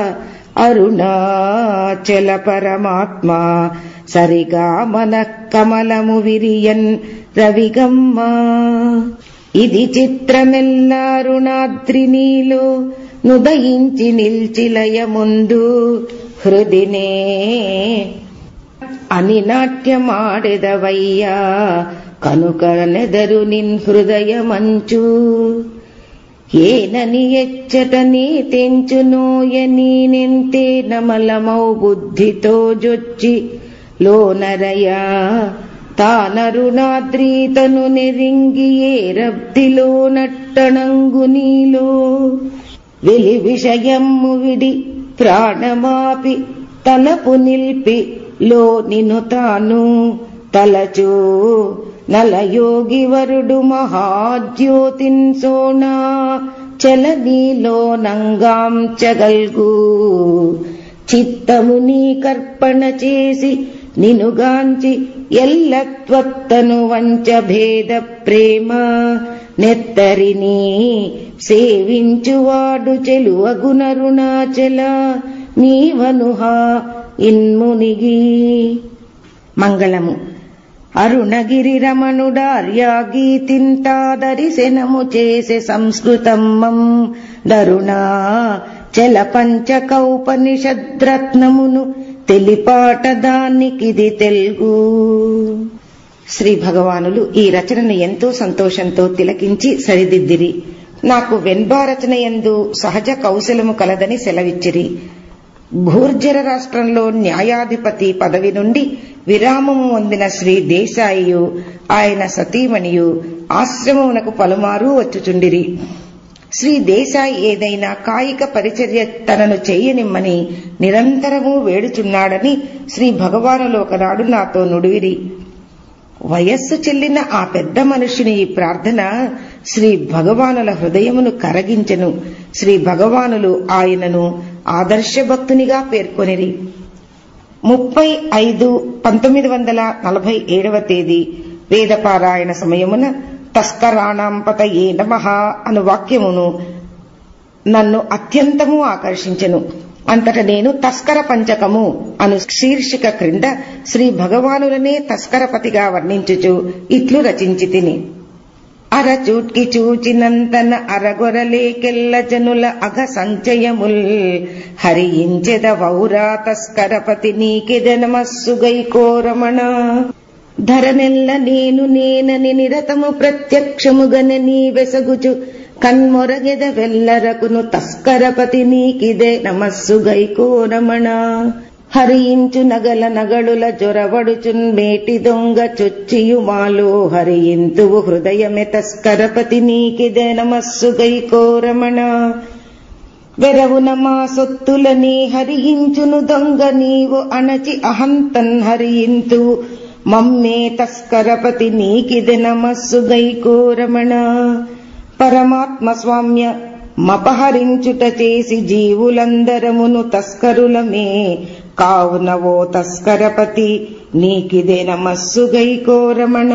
అరుణాచల పరమాత్మ సరిగా మన కమలము విరియన్ రవిగమ్మ ఇది చిత్రమెల్లారుణాద్రి నీలో నుదయించి నిల్చిలయ ముందు హృదినే అని నాట్యమాడెదవయ్యా కనుక నెదరు నిన్ హృదయమంచు ఏనని ఎచ్చటని తెంచునోయని నింతే నమలమౌ బుద్ధితో జొచ్చి లోనరయా తానరుణాద్రీతను నెరింగి ఏ రబ్దిలో నట్టణంగు నీలో వెలి విషయమ్ము విడి ప్రాణమాపి తలపు నిల్పి లో నిను తాను తలచూ నలయోగి వరుడు మహాజ్యోతిన్ సోనా చల నీలో నంగాంచగల్గు చిత్తము నీ కర్పణ చేసి నినుగాంచి ఎల్లత్వత్తను వంచ భేద ప్రేమ నెత్తరిని సేవించువాడు చెలువగునరుణాచల నీవనుహా ఇన్మునిగి మంగళము అరుణగిరి రమణుడార్యాగీతింతాదరిశనము చేసే సంస్కృతమ్మం దరుణా చల పంచకౌపనిషద్రత్నమును తెలిపాట దానికిది తెలుగు శ్రీ భగవానులు ఈ రచనను ఎంతో సంతోషంతో తిలకించి సరిదిద్దిరి నాకు వెన్బా రచన ఎందు సహజ కౌశలము కలదని సెలవిచ్చిరి భూర్జర రాష్ట్రంలో న్యాయాధిపతి పదవి నుండి విరామము పొందిన శ్రీ దేశాయియు ఆయన సతీమణియు ఆశ్రమమునకు పలుమారు వచ్చుచుండిరి శ్రీ దేశాయి ఏదైనా కాయిక పరిచర్య తనను చెయ్యనిమ్మని నిరంతరము వేడుచున్నాడని శ్రీ భగవానులు ఒకనాడు నాతో నుడివిరి వయస్సు చెల్లిన ఆ పెద్ద మనుషుని ఈ ప్రార్థన శ్రీ భగవానుల హృదయమును కరగించెను శ్రీ భగవానులు ఆయనను ఆదర్శ భక్తునిగా పేర్కొనిరి ముప్పై ఐదు పంతొమ్మిది వందల నలభై ఏడవ తేదీ వేదపారాయణ సమయమున తస్కరాణాంపత ఏ నమ అను వాక్యమును నన్ను అత్యంతము ఆకర్షించెను అంతట నేను తస్కర పంచకము అను శీర్షిక క్రింద శ్రీ భగవానులనే తస్కరపతిగా వర్ణించుచు ఇట్లు రచించి తిని అరచూట్కి చూచినంతన అరగొరలేకెల్ల జనుల అఘ సంచయముల్ హరించెద వౌరా తస్కరపతి నీకెద నమస్సుగై కోరమణ ధరనెల్ల నేను నేనని నిరతము ప్రత్యక్షముగన నీ వెసగుచు కన్మొరగెద వెల్లరకును తస్కరపతి నీకిదే నమస్సుగై కోరమణ హరించు నగల నగడుల జొరవడుచున్ మేటి దొంగ చొచ్చియు మాలో హరియింతువు హృదయమె తస్కరపతి నీకిదే నమస్సుగై కోరమణ వెరవున మా సొత్తులని హరించును దొంగ నీవు అణచి అహంతన్ హరింతు మమ్మే తస్కరపతి నీకిదె నమస్సుగై కోరమణ పరమాత్మ స్వామ్య మపహరించుట చేసి జీవులందరమును తస్కరులమే కావున ఓ తస్కరపతి నీకిదే నమస్సుగై కోరమణ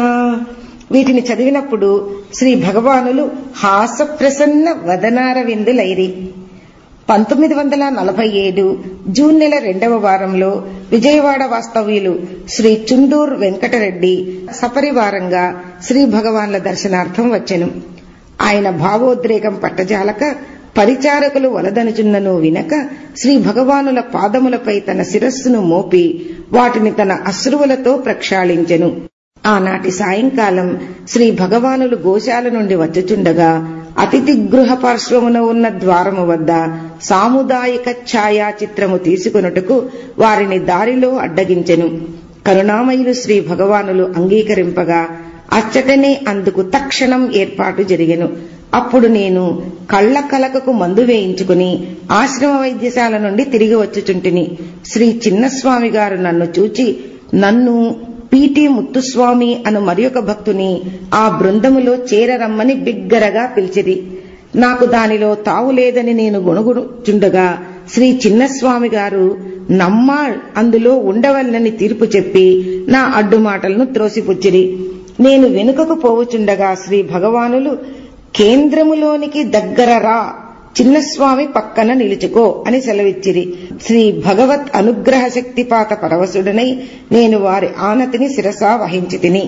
వీటిని చదివినప్పుడు శ్రీ భగవానులు హాస ప్రసన్న వదనార విందులైరి పంతొమ్మిది వందల నలభై ఏడు జూన్ నెల రెండవ వారంలో విజయవాడ వాస్తవ్యులు శ్రీ చుండూర్ వెంకటరెడ్డి సపరివారంగా శ్రీ భగవాన్ల దర్శనార్థం వచ్చెను ఆయన భావోద్రేకం పట్టజాలక పరిచారకులు వలదనుచున్నను వినక శ్రీ భగవానుల పాదములపై తన శిరస్సును మోపి వాటిని తన అశ్రువులతో ప్రక్షాళించెను ఆనాటి సాయంకాలం శ్రీ భగవానులు గోశాల నుండి వచ్చుచుండగా అతిథి గృహ పార్శ్వమున ఉన్న ద్వారము వద్ద సాముదాయిక ఛాయాచిత్రము తీసుకొనుటకు వారిని దారిలో అడ్డగించెను కరుణామయులు శ్రీ భగవానులు అంగీకరింపగా అచ్చటనే అందుకు తక్షణం ఏర్పాటు జరిగెను అప్పుడు నేను కళ్ల కలకకు మందు వేయించుకుని ఆశ్రమ వైద్యశాల నుండి తిరిగి వచ్చుచుంటిని శ్రీ చిన్నస్వామి గారు నన్ను చూచి నన్ను పీటి ముత్తుస్వామి అను మరియొక భక్తుని ఆ బృందములో చేరరమ్మని బిగ్గరగా పిలిచిది నాకు దానిలో తావు లేదని నేను గుణగుడుచుండగా శ్రీ చిన్నస్వామి గారు నమ్మాళ్ అందులో ఉండవలనని తీర్పు చెప్పి నా అడ్డుమాటలను త్రోసిపుచ్చిరి నేను వెనుకకు పోవుచుండగా శ్రీ భగవానులు కేంద్రములోనికి దగ్గర రా చిన్నస్వామి పక్కన నిలుచుకో అని సెలవిచ్చిరి శ్రీ భగవత్ అనుగ్రహ శక్తిపాత పరవశుడనై నేను వారి ఆనతిని శిరసా వహించి తిని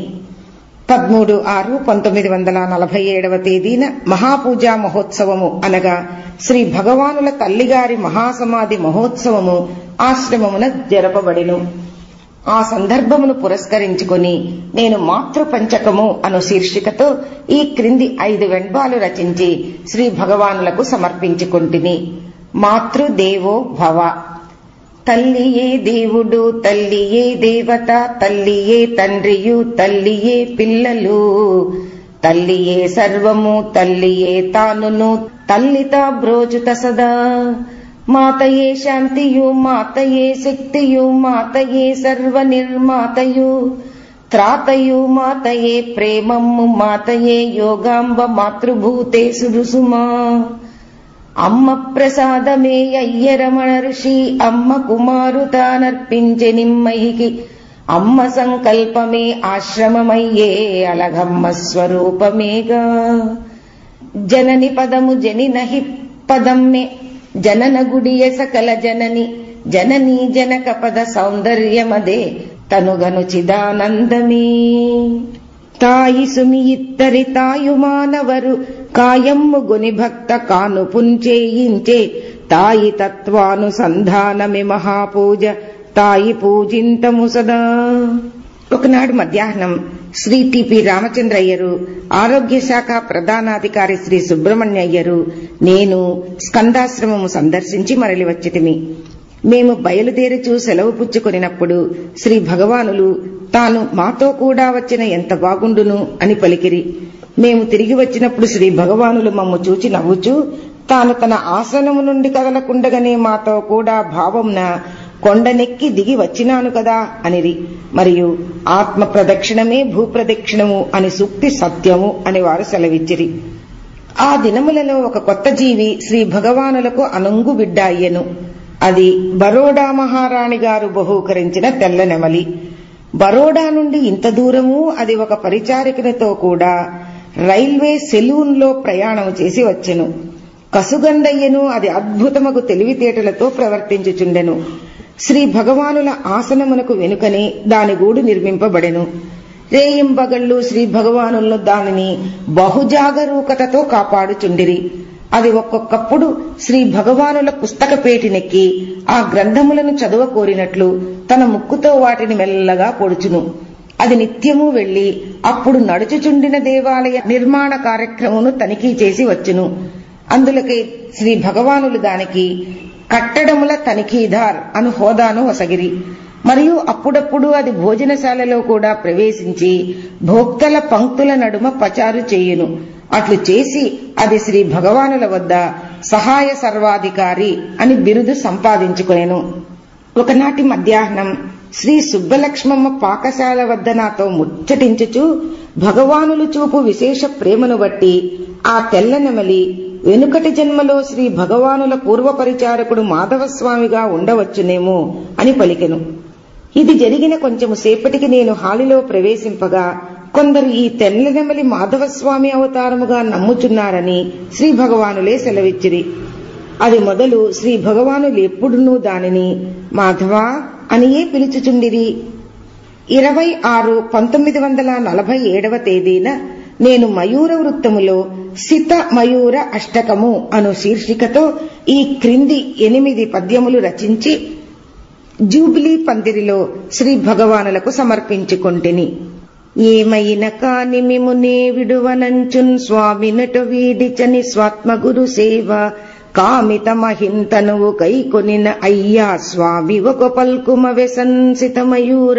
పదమూడు ఆరు పంతొమ్మిది వందల నలభై ఏడవ తేదీన మహాపూజా మహోత్సవము అనగా శ్రీ భగవానుల తల్లిగారి మహాసమాధి మహోత్సవము ఆశ్రమమున జరపబడిను ఆ సందర్భమును పురస్కరించుకుని నేను మాతృపంచకము అను శీర్షికతో ఈ క్రింది ఐదు వెంబాలు రచించి శ్రీ భగవానులకు సమర్పించుకుంటుని మాతృదేవో భవ తల్లియే దేవుడు తల్లియే దేవత తల్లియే తండ్రియు తల్లియే పిల్లలు తల్లియే సర్వము తల్లియే తానును తల్లిత బ్రోచుత సదా మాతయే శాంతియు మాతయే శక్తియు మాతయే సర్వ నిర్మాతయు త్రాతయు మాతయే ప్రేమమ్ము మాతయే యోగాంబ మాతృభూతే సుడుసుమా అమ్మ ప్రసాదమే అయ్యరమణ ఋషి అమ్మ కుమారుతానర్పించె నిమ్మయికి అమ్మ సంకల్పమే ఆశ్రమమయ్యే అలగమ్మ స్వరూపమేగా జనని పదము జని నహి పదమ్మే జనన గుడియ సకల జనని జననీ జనక పద సౌందర్యమదే తనుగను చిదానందమే తాయి సుమి ఇత్తరి తాయు మానవరు కాయమ్ము గుని భక్త కాను పుంచేయించే తాయి తత్వానుసంధానమి మహాపూజ తాయి పూజింతము సదా ఒకనాడు మధ్యాహ్నం శ్రీ టిపి రామచంద్రయ్యరు ఆరోగ్య శాఖ ప్రధానాధికారి శ్రీ సుబ్రహ్మణ్యయ్యరు నేను స్కందాశ్రమము సందర్శించి మరలి వచ్చితిమి మేము బయలుదేరుచూ సెలవు పుచ్చుకొనినప్పుడు శ్రీ భగవానులు తాను మాతో కూడా వచ్చిన ఎంత బాగుండును అని పలికిరి మేము తిరిగి వచ్చినప్పుడు శ్రీ భగవానులు మమ్ము చూచి నవ్వుచూ తాను తన ఆసనము నుండి కదలకుండగానే మాతో కూడా భావంన కొండనెక్కి దిగి వచ్చినాను కదా అనిరి మరియు ఆత్మ ప్రదక్షిణమే భూప్రదక్షిణము అని సూక్తి సత్యము అని వారు సెలవిచ్చిరి ఆ దినములలో ఒక కొత్త జీవి శ్రీ భగవానులకు అనుంగు బిడ్డ అయ్యెను అది బరోడా మహారాణి గారు బహూకరించిన తెల్ల నెమలి బరోడా నుండి ఇంత దూరము అది ఒక పరిచారికనితో కూడా రైల్వే సెలూన్లో ప్రయాణం చేసి వచ్చెను కసుగందయ్యను అది అద్భుతమగు తెలివితేటలతో ప్రవర్తించుచుండెను శ్రీ భగవానుల ఆసనమునకు వెనుకనే దాని గూడు నిర్మింపబడెను రేయింబగళ్ళు శ్రీ భగవానులను దానిని బహుజాగరూకతతో కాపాడుచుండిరి అది ఒక్కొక్కప్పుడు శ్రీ భగవానుల పుస్తక పేటినెక్కి ఆ గ్రంథములను చదువ కోరినట్లు తన ముక్కుతో వాటిని మెల్లగా పొడుచును అది నిత్యము వెళ్లి అప్పుడు నడుచుచుండిన దేవాలయ నిర్మాణ కార్యక్రమమును తనిఖీ చేసి వచ్చును అందులకే శ్రీ భగవానులు దానికి కట్టడముల తనిఖీదార్ అను హోదాను వసగిరి మరియు అప్పుడప్పుడు అది భోజనశాలలో కూడా ప్రవేశించి భోక్తల పంక్తుల నడుమ పచారు చేయును అట్లు చేసి అది శ్రీ భగవానుల వద్ద సహాయ సర్వాధికారి అని బిరుదు సంపాదించుకొనెను ఒకనాటి మధ్యాహ్నం శ్రీ సుబ్బలక్ష్మమ్మ పాకశాల వద్ద నాతో ముచ్చటించుచు భగవానులు చూపు విశేష ప్రేమను బట్టి ఆ తెల్లనెమలి వెనుకటి జన్మలో శ్రీ భగవానుల పూర్వ పరిచారకుడు మాధవస్వామిగా ఉండవచ్చునేమో అని పలికెను ఇది జరిగిన కొంచెము సేపటికి నేను హాలిలో ప్రవేశింపగా కొందరు ఈ తెల్లనెమలి మాధవస్వామి అవతారముగా నమ్ముచున్నారని శ్రీ భగవానులే సెలవిచ్చిరి అది మొదలు శ్రీ భగవానులు ఎప్పుడునూ దానిని మాధవా అనియే పిలుచుచుండిరి ఇరవై ఆరు పంతొమ్మిది వందల నలభై ఏడవ తేదీన నేను మయూర వృత్తములో సిత మయూర అష్టకము అను శీర్షికతో ఈ క్రింది ఎనిమిది పద్యములు రచించి జూబిలీ పందిరిలో శ్రీ భగవానులకు సమర్పించుకొంటిని ఏమైన కాని మిమునే విడువనంచున్ స్వామినటు వీడిచని స్వాత్మగురు సేవ కామిత మహింతనువు కైకొనిన అయ్యా స్వామి ఒక పల్కుమ వ్యసంసిత మయూర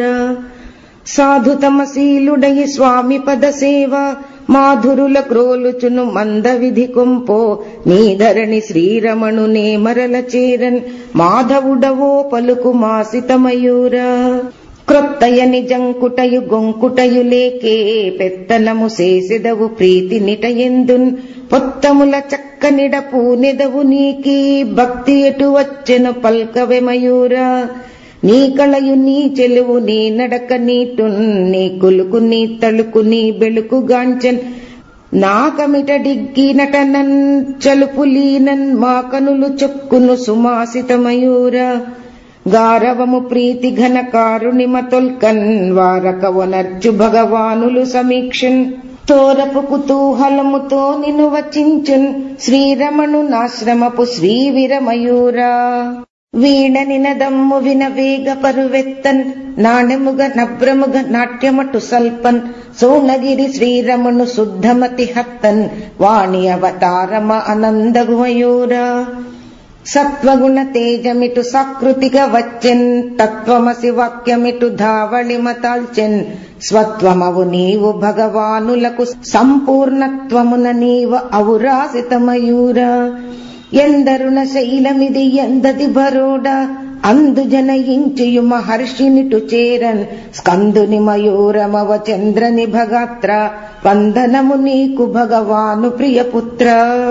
సాధుతమశీలుడై స్వామి పద సేవ మాధురుల క్రోలుచును మంద విధి కొంపో నీధరణి శ్రీరమణు నే మరల చేరన్ మాధవుడవో పలుకు మాసిత మయూర క్రొత్తయ నిజంకుటయు గొంకుటయు లేకే పెత్తనము చేసెదవు ప్రీతి నిటయందున్ పొత్తముల చక్కనిడ పూనెదవు నీకీ భక్తి ఎటు వచ్చెను పల్కవె మయూరా నీ కళయు నీ చెలువు నీ నడక నీటున్ నీ కులుకు నీ తలుకు నీ బెళుకు గాంచన్ నాకమిట డిగ్గి నటనన్ చలుపులీనన్ మా కనులు చొక్కును సుమాసిత మయూర గారవము ప్రీతి ఘన కారుణిమ తొల్కన్ వారక వనర్చు భగవానులు సమీక్షన్ తోరపు కుతూహలముతో నిను వచించున్ శ్రీరమణు నాశ్రమపు శ్రీవిరమయూరా వీణ నినదమ్ము విన వేగ పరువెత్తన్ నాణెముగ నభ్రముగ నాట్యమటు సల్పన్ సోనగిరి శ్రీరమణు శుద్ధమతి హత్తన్ వాణి అవతారమ అనందగుమయూరా సత్వగుణ తేజమిటు సకృతిగా వచ్చెన్ తత్వమసి వాక్యమిటు ధావళిమ తాల్చెన్ స్వత్వమవు నీవు భగవానులకు సంపూర్ణత్వమున నీవ ఔరాసిత మయూరా ఎందరుణ శైలమిది ఎందది బరోడ అందు జనయించియు మహర్షినిటు చేరన్ స్కందుని మయూరమవ చంద్రని భగాత్ర వందనము నీకు భగవాను ప్రియపుత్ర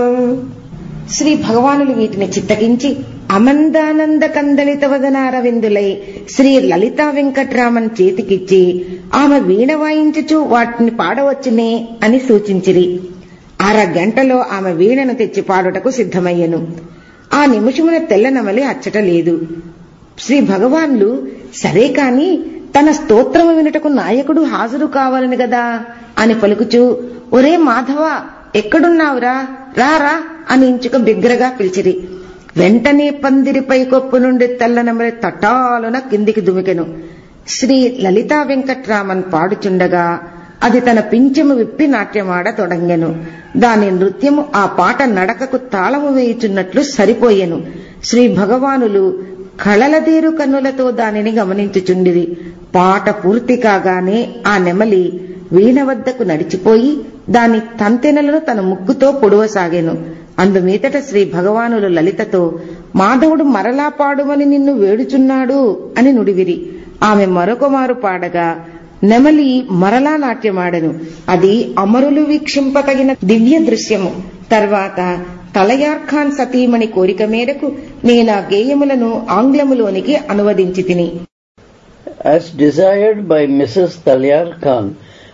శ్రీ భగవానులు వీటిని చిత్తగించి అమందానంద కందలిత వదనారవిందులై శ్రీ లలితా వెంకట్రామన్ చేతికిచ్చి ఆమె వీణ వాయించుచు వాటిని పాడవచ్చునే అని సూచించిరి అరగంటలో ఆమె వీణను తెచ్చి పాడుటకు సిద్ధమయ్యను ఆ నిమిషమున తెల్లనమలి అచ్చట లేదు శ్రీ భగవాన్లు సరే కాని తన స్తోత్రము వినుటకు నాయకుడు హాజరు కావాలని గదా అని పలుకుచూ ఒరే మాధవ ఎక్కడున్నావురా రారా అని ఇంచుక బిగ్గరగా పిలిచిరి వెంటనే పందిరిపై కొప్పు నుండి తెల్లనమలి తటాలున కిందికి దుమికెను శ్రీ లలితా వెంకట్రామన్ పాడుచుండగా అది తన పింఛము విప్పి నాట్యమాడ తొడంగెను దాని నృత్యము ఆ పాట నడకకు తాళము వేయుచున్నట్లు సరిపోయెను శ్రీ భగవానులు కళలదేరు కన్నులతో దానిని గమనించుచుండిరి పాట పూర్తి కాగానే ఆ నెమలి వీణ వద్దకు నడిచిపోయి దాని తంతెనలను తన ముక్కుతో పొడవసాగాను అందుమీదట శ్రీ భగవానులు లలితతో మాధవుడు మరలా పాడుమని నిన్ను వేడుచున్నాడు అని నుడివిరి ఆమె మరొకమారు పాడగా నెమలి మరలా నాట్యమాడెను అది అమరులు వీక్షింపతగిన దివ్య దృశ్యము తర్వాత తలయార్ఖాన్ సతీమణి కోరిక మేరకు నేనా గేయములను ఆంగ్లములోనికి అనువదించి తిని As desired by Mrs. Talyar Khan,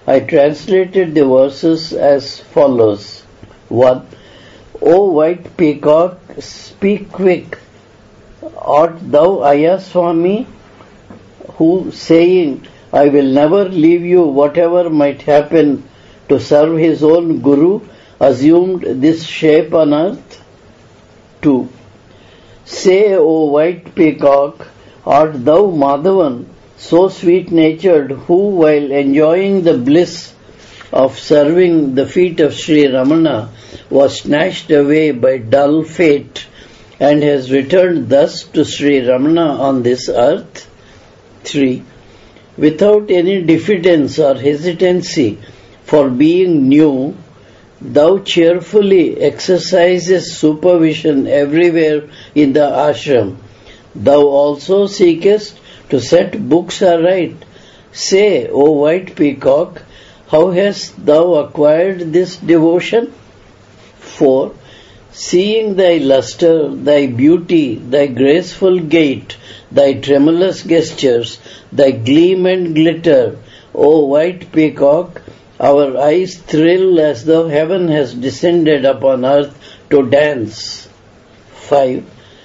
I translated the verses as follows. 1. O white peacock, speak quick. Art thou Ayaswami, who saying, I will never leave you whatever might happen to serve his own Guru, assumed this shape on earth? 2. Say, O white peacock, art thou Madhavan, so sweet natured, who, while enjoying the bliss of serving the feet of Sri Ramana, was snatched away by dull fate and has returned thus to Sri Ramana on this earth? 3. Without any diffidence or hesitancy for being new, thou cheerfully exercises supervision everywhere in the ashram. Thou also seekest to set books aright. Say, O white peacock, how hast thou acquired this devotion? 4. Seeing thy luster, thy beauty, thy graceful gait, thy tremulous gestures, thy gleam and glitter, O white peacock, our eyes thrill as though heaven has descended upon earth to dance. 5.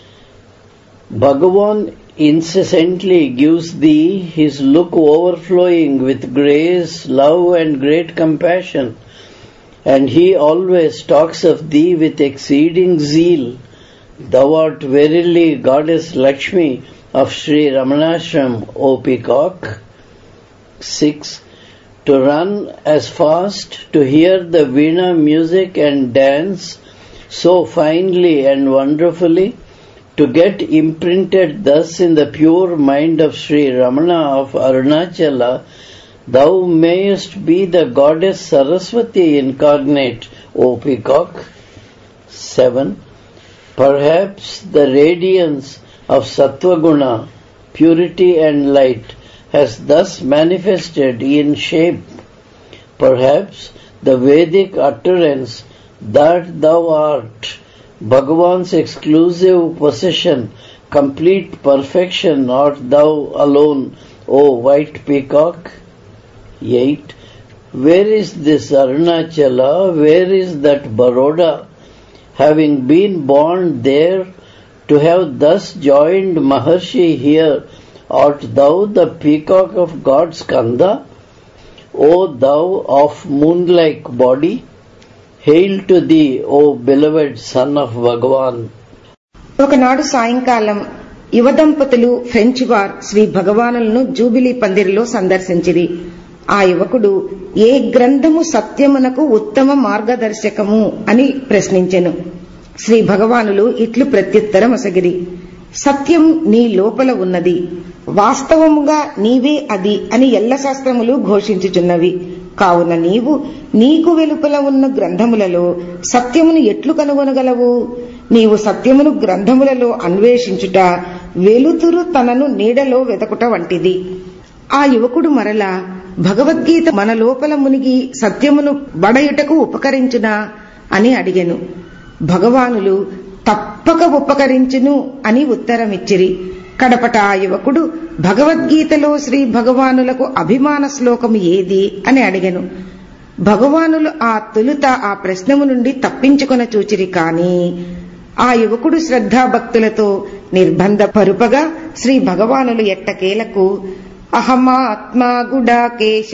Bhagavan incessantly gives thee his look overflowing with grace, love, and great compassion, and he always talks of thee with exceeding zeal. Thou art verily Goddess Lakshmi of Sri Ramanashram, O peacock. 6. To run as fast, to hear the Veena music and dance so finely and wonderfully, to get imprinted thus in the pure mind of Sri Ramana of Arunachala, thou mayest be the goddess Saraswati incarnate, O peacock. 7. Perhaps the radiance of Sattvaguna, purity and light, has thus manifested in shape. Perhaps the Vedic utterance that thou art Bhagavan's exclusive possession, complete perfection art thou alone, O white peacock. 8. Where is this Arunachala? Where is that Baroda? Having been born there, to have thus joined Maharshi here, art thou the peacock of God's Kanda? O thou of moon-like body? Hail to thee, O beloved son of Bhagavan. ఒకనాడు సాయంకాలం యువ దంపతులు French వార్ శ్రీ భగవానులను jubilee పందిరిలో సందర్శించిరి ఆ యువకుడు ఏ గ్రంథము సత్యమునకు ఉత్తమ మార్గదర్శకము అని ప్రశ్నించెను శ్రీ భగవానులు ఇట్లు ప్రత్యుత్తరం అసగిరి సత్యం నీ లోపల ఉన్నది వాస్తవముగా నీవే అది అని ఎల్ల శాస్త్రములు ఘోషించుచున్నవి కావున నీవు నీకు వెలుపల ఉన్న గ్రంథములలో సత్యమును ఎట్లు కనుగొనగలవు నీవు సత్యమును గ్రంథములలో అన్వేషించుట వెలుతురు తనను నీడలో వెతకుట వంటిది ఆ యువకుడు మరలా భగవద్గీత మన లోపల మునిగి సత్యమును బడయుటకు ఉపకరించునా అని అడిగెను భగవానులు తప్పక ఉపకరించును అని ఉత్తరమిచ్చిరి కడపట ఆ యువకుడు భగవద్గీతలో శ్రీ భగవానులకు అభిమాన శ్లోకము ఏది అని అడిగెను భగవానులు ఆ తొలుత ఆ ప్రశ్నము నుండి తప్పించుకొన చూచిరి కాని ఆ యువకుడు శ్రద్ధాభక్తులతో నిర్బంధ పరుపగా శ్రీ భగవానులు ఎట్టకేలకు అహమాత్మా గుడాకేశ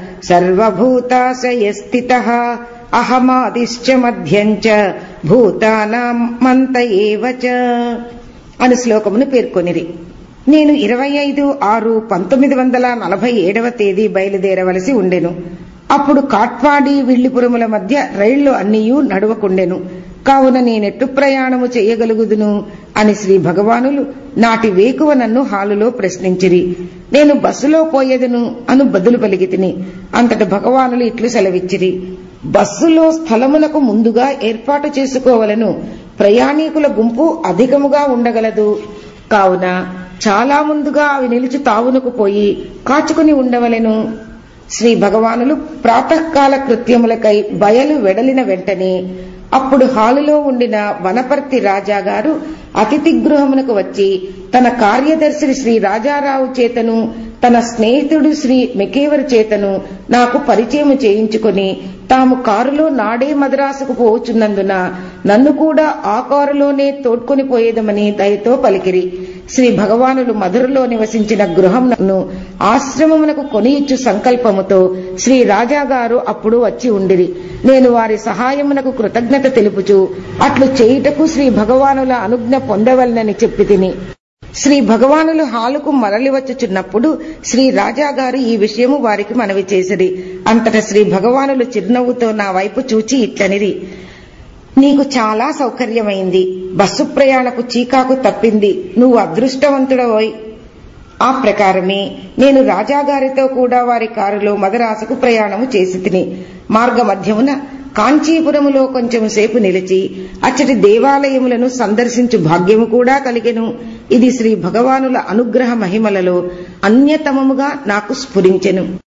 సర్వభూతాశయస్థిత అహమాదిశ్చ మధ్యంచ భూతానాం మంత ఏవచ అని శ్లోకమును పేర్కొనిరి నేను ఇరవై ఐదు ఆరు పంతొమ్మిది వందల నలభై ఏడవ తేదీ బయలుదేరవలసి ఉండెను అప్పుడు కాట్వాడి విల్లిపురముల మధ్య రైళ్లు అన్నీయూ నడవకుండెను కావున నేనెట్టు ప్రయాణము చేయగలుగుదును అని శ్రీ భగవానులు నాటి వేకువ నన్ను హాలులో ప్రశ్నించిరి నేను బస్సులో పోయేదను అను బదులు పలికితిని అంతట భగవానులు ఇట్లు సెలవిచ్చిరి బస్సులో స్థలమునకు ముందుగా ఏర్పాటు చేసుకోవలను ప్రయాణికుల గుంపు అధికముగా ఉండగలదు కావున చాలా ముందుగా అవి నిలిచి తావునకు పోయి కాచుకుని ఉండవలెను శ్రీ భగవానులు ప్రాతకాల కృత్యములకై బయలు వెడలిన వెంటనే అప్పుడు హాలులో ఉండిన వనపర్తి రాజా గారు అతిథి గృహమునకు వచ్చి తన కార్యదర్శి శ్రీ రాజారావు చేతను తన స్నేహితుడు శ్రీ మెకేవర్ చేతను నాకు పరిచయం చేయించుకొని తాము కారులో నాడే మద్రాసుకు పోవచ్చున్నందున నన్ను కూడా ఆ కారులోనే తోడ్కొని పోయేదమని దయతో పలికిరి శ్రీ భగవానులు మధురలో నివసించిన గృహమును ఆశ్రమమునకు కొనియిచ్చు సంకల్పముతో శ్రీ రాజా గారు అప్పుడు వచ్చి ఉండిరి నేను వారి సహాయమునకు కృతజ్ఞత తెలుపుచు అట్లు చేయుటకు శ్రీ భగవానుల అనుజ్ఞ పొందవలనని చెప్పి తిని శ్రీ భగవానులు హాలుకు మరలి వచ్చుచున్నప్పుడు శ్రీ రాజా గారు ఈ విషయము వారికి మనవి చేసిరి అంతట శ్రీ భగవానులు చిరునవ్వుతో నా వైపు చూచి ఇట్లనిరి నీకు చాలా సౌకర్యమైంది బస్సు ప్రయాణకు చీకాకు తప్పింది నువ్వు అదృష్టవంతుడవోయ్ ఆ ప్రకారమే నేను రాజాగారితో కూడా వారి కారులో మదరాసుకు ప్రయాణము చేసి తిని మార్గ మధ్యమున కాంచీపురములో కొంచెం సేపు నిలిచి అచ్చటి దేవాలయములను సందర్శించు భాగ్యము కూడా కలిగెను ఇది శ్రీ భగవానుల అనుగ్రహ మహిమలలో అన్యతమముగా నాకు స్ఫురించెను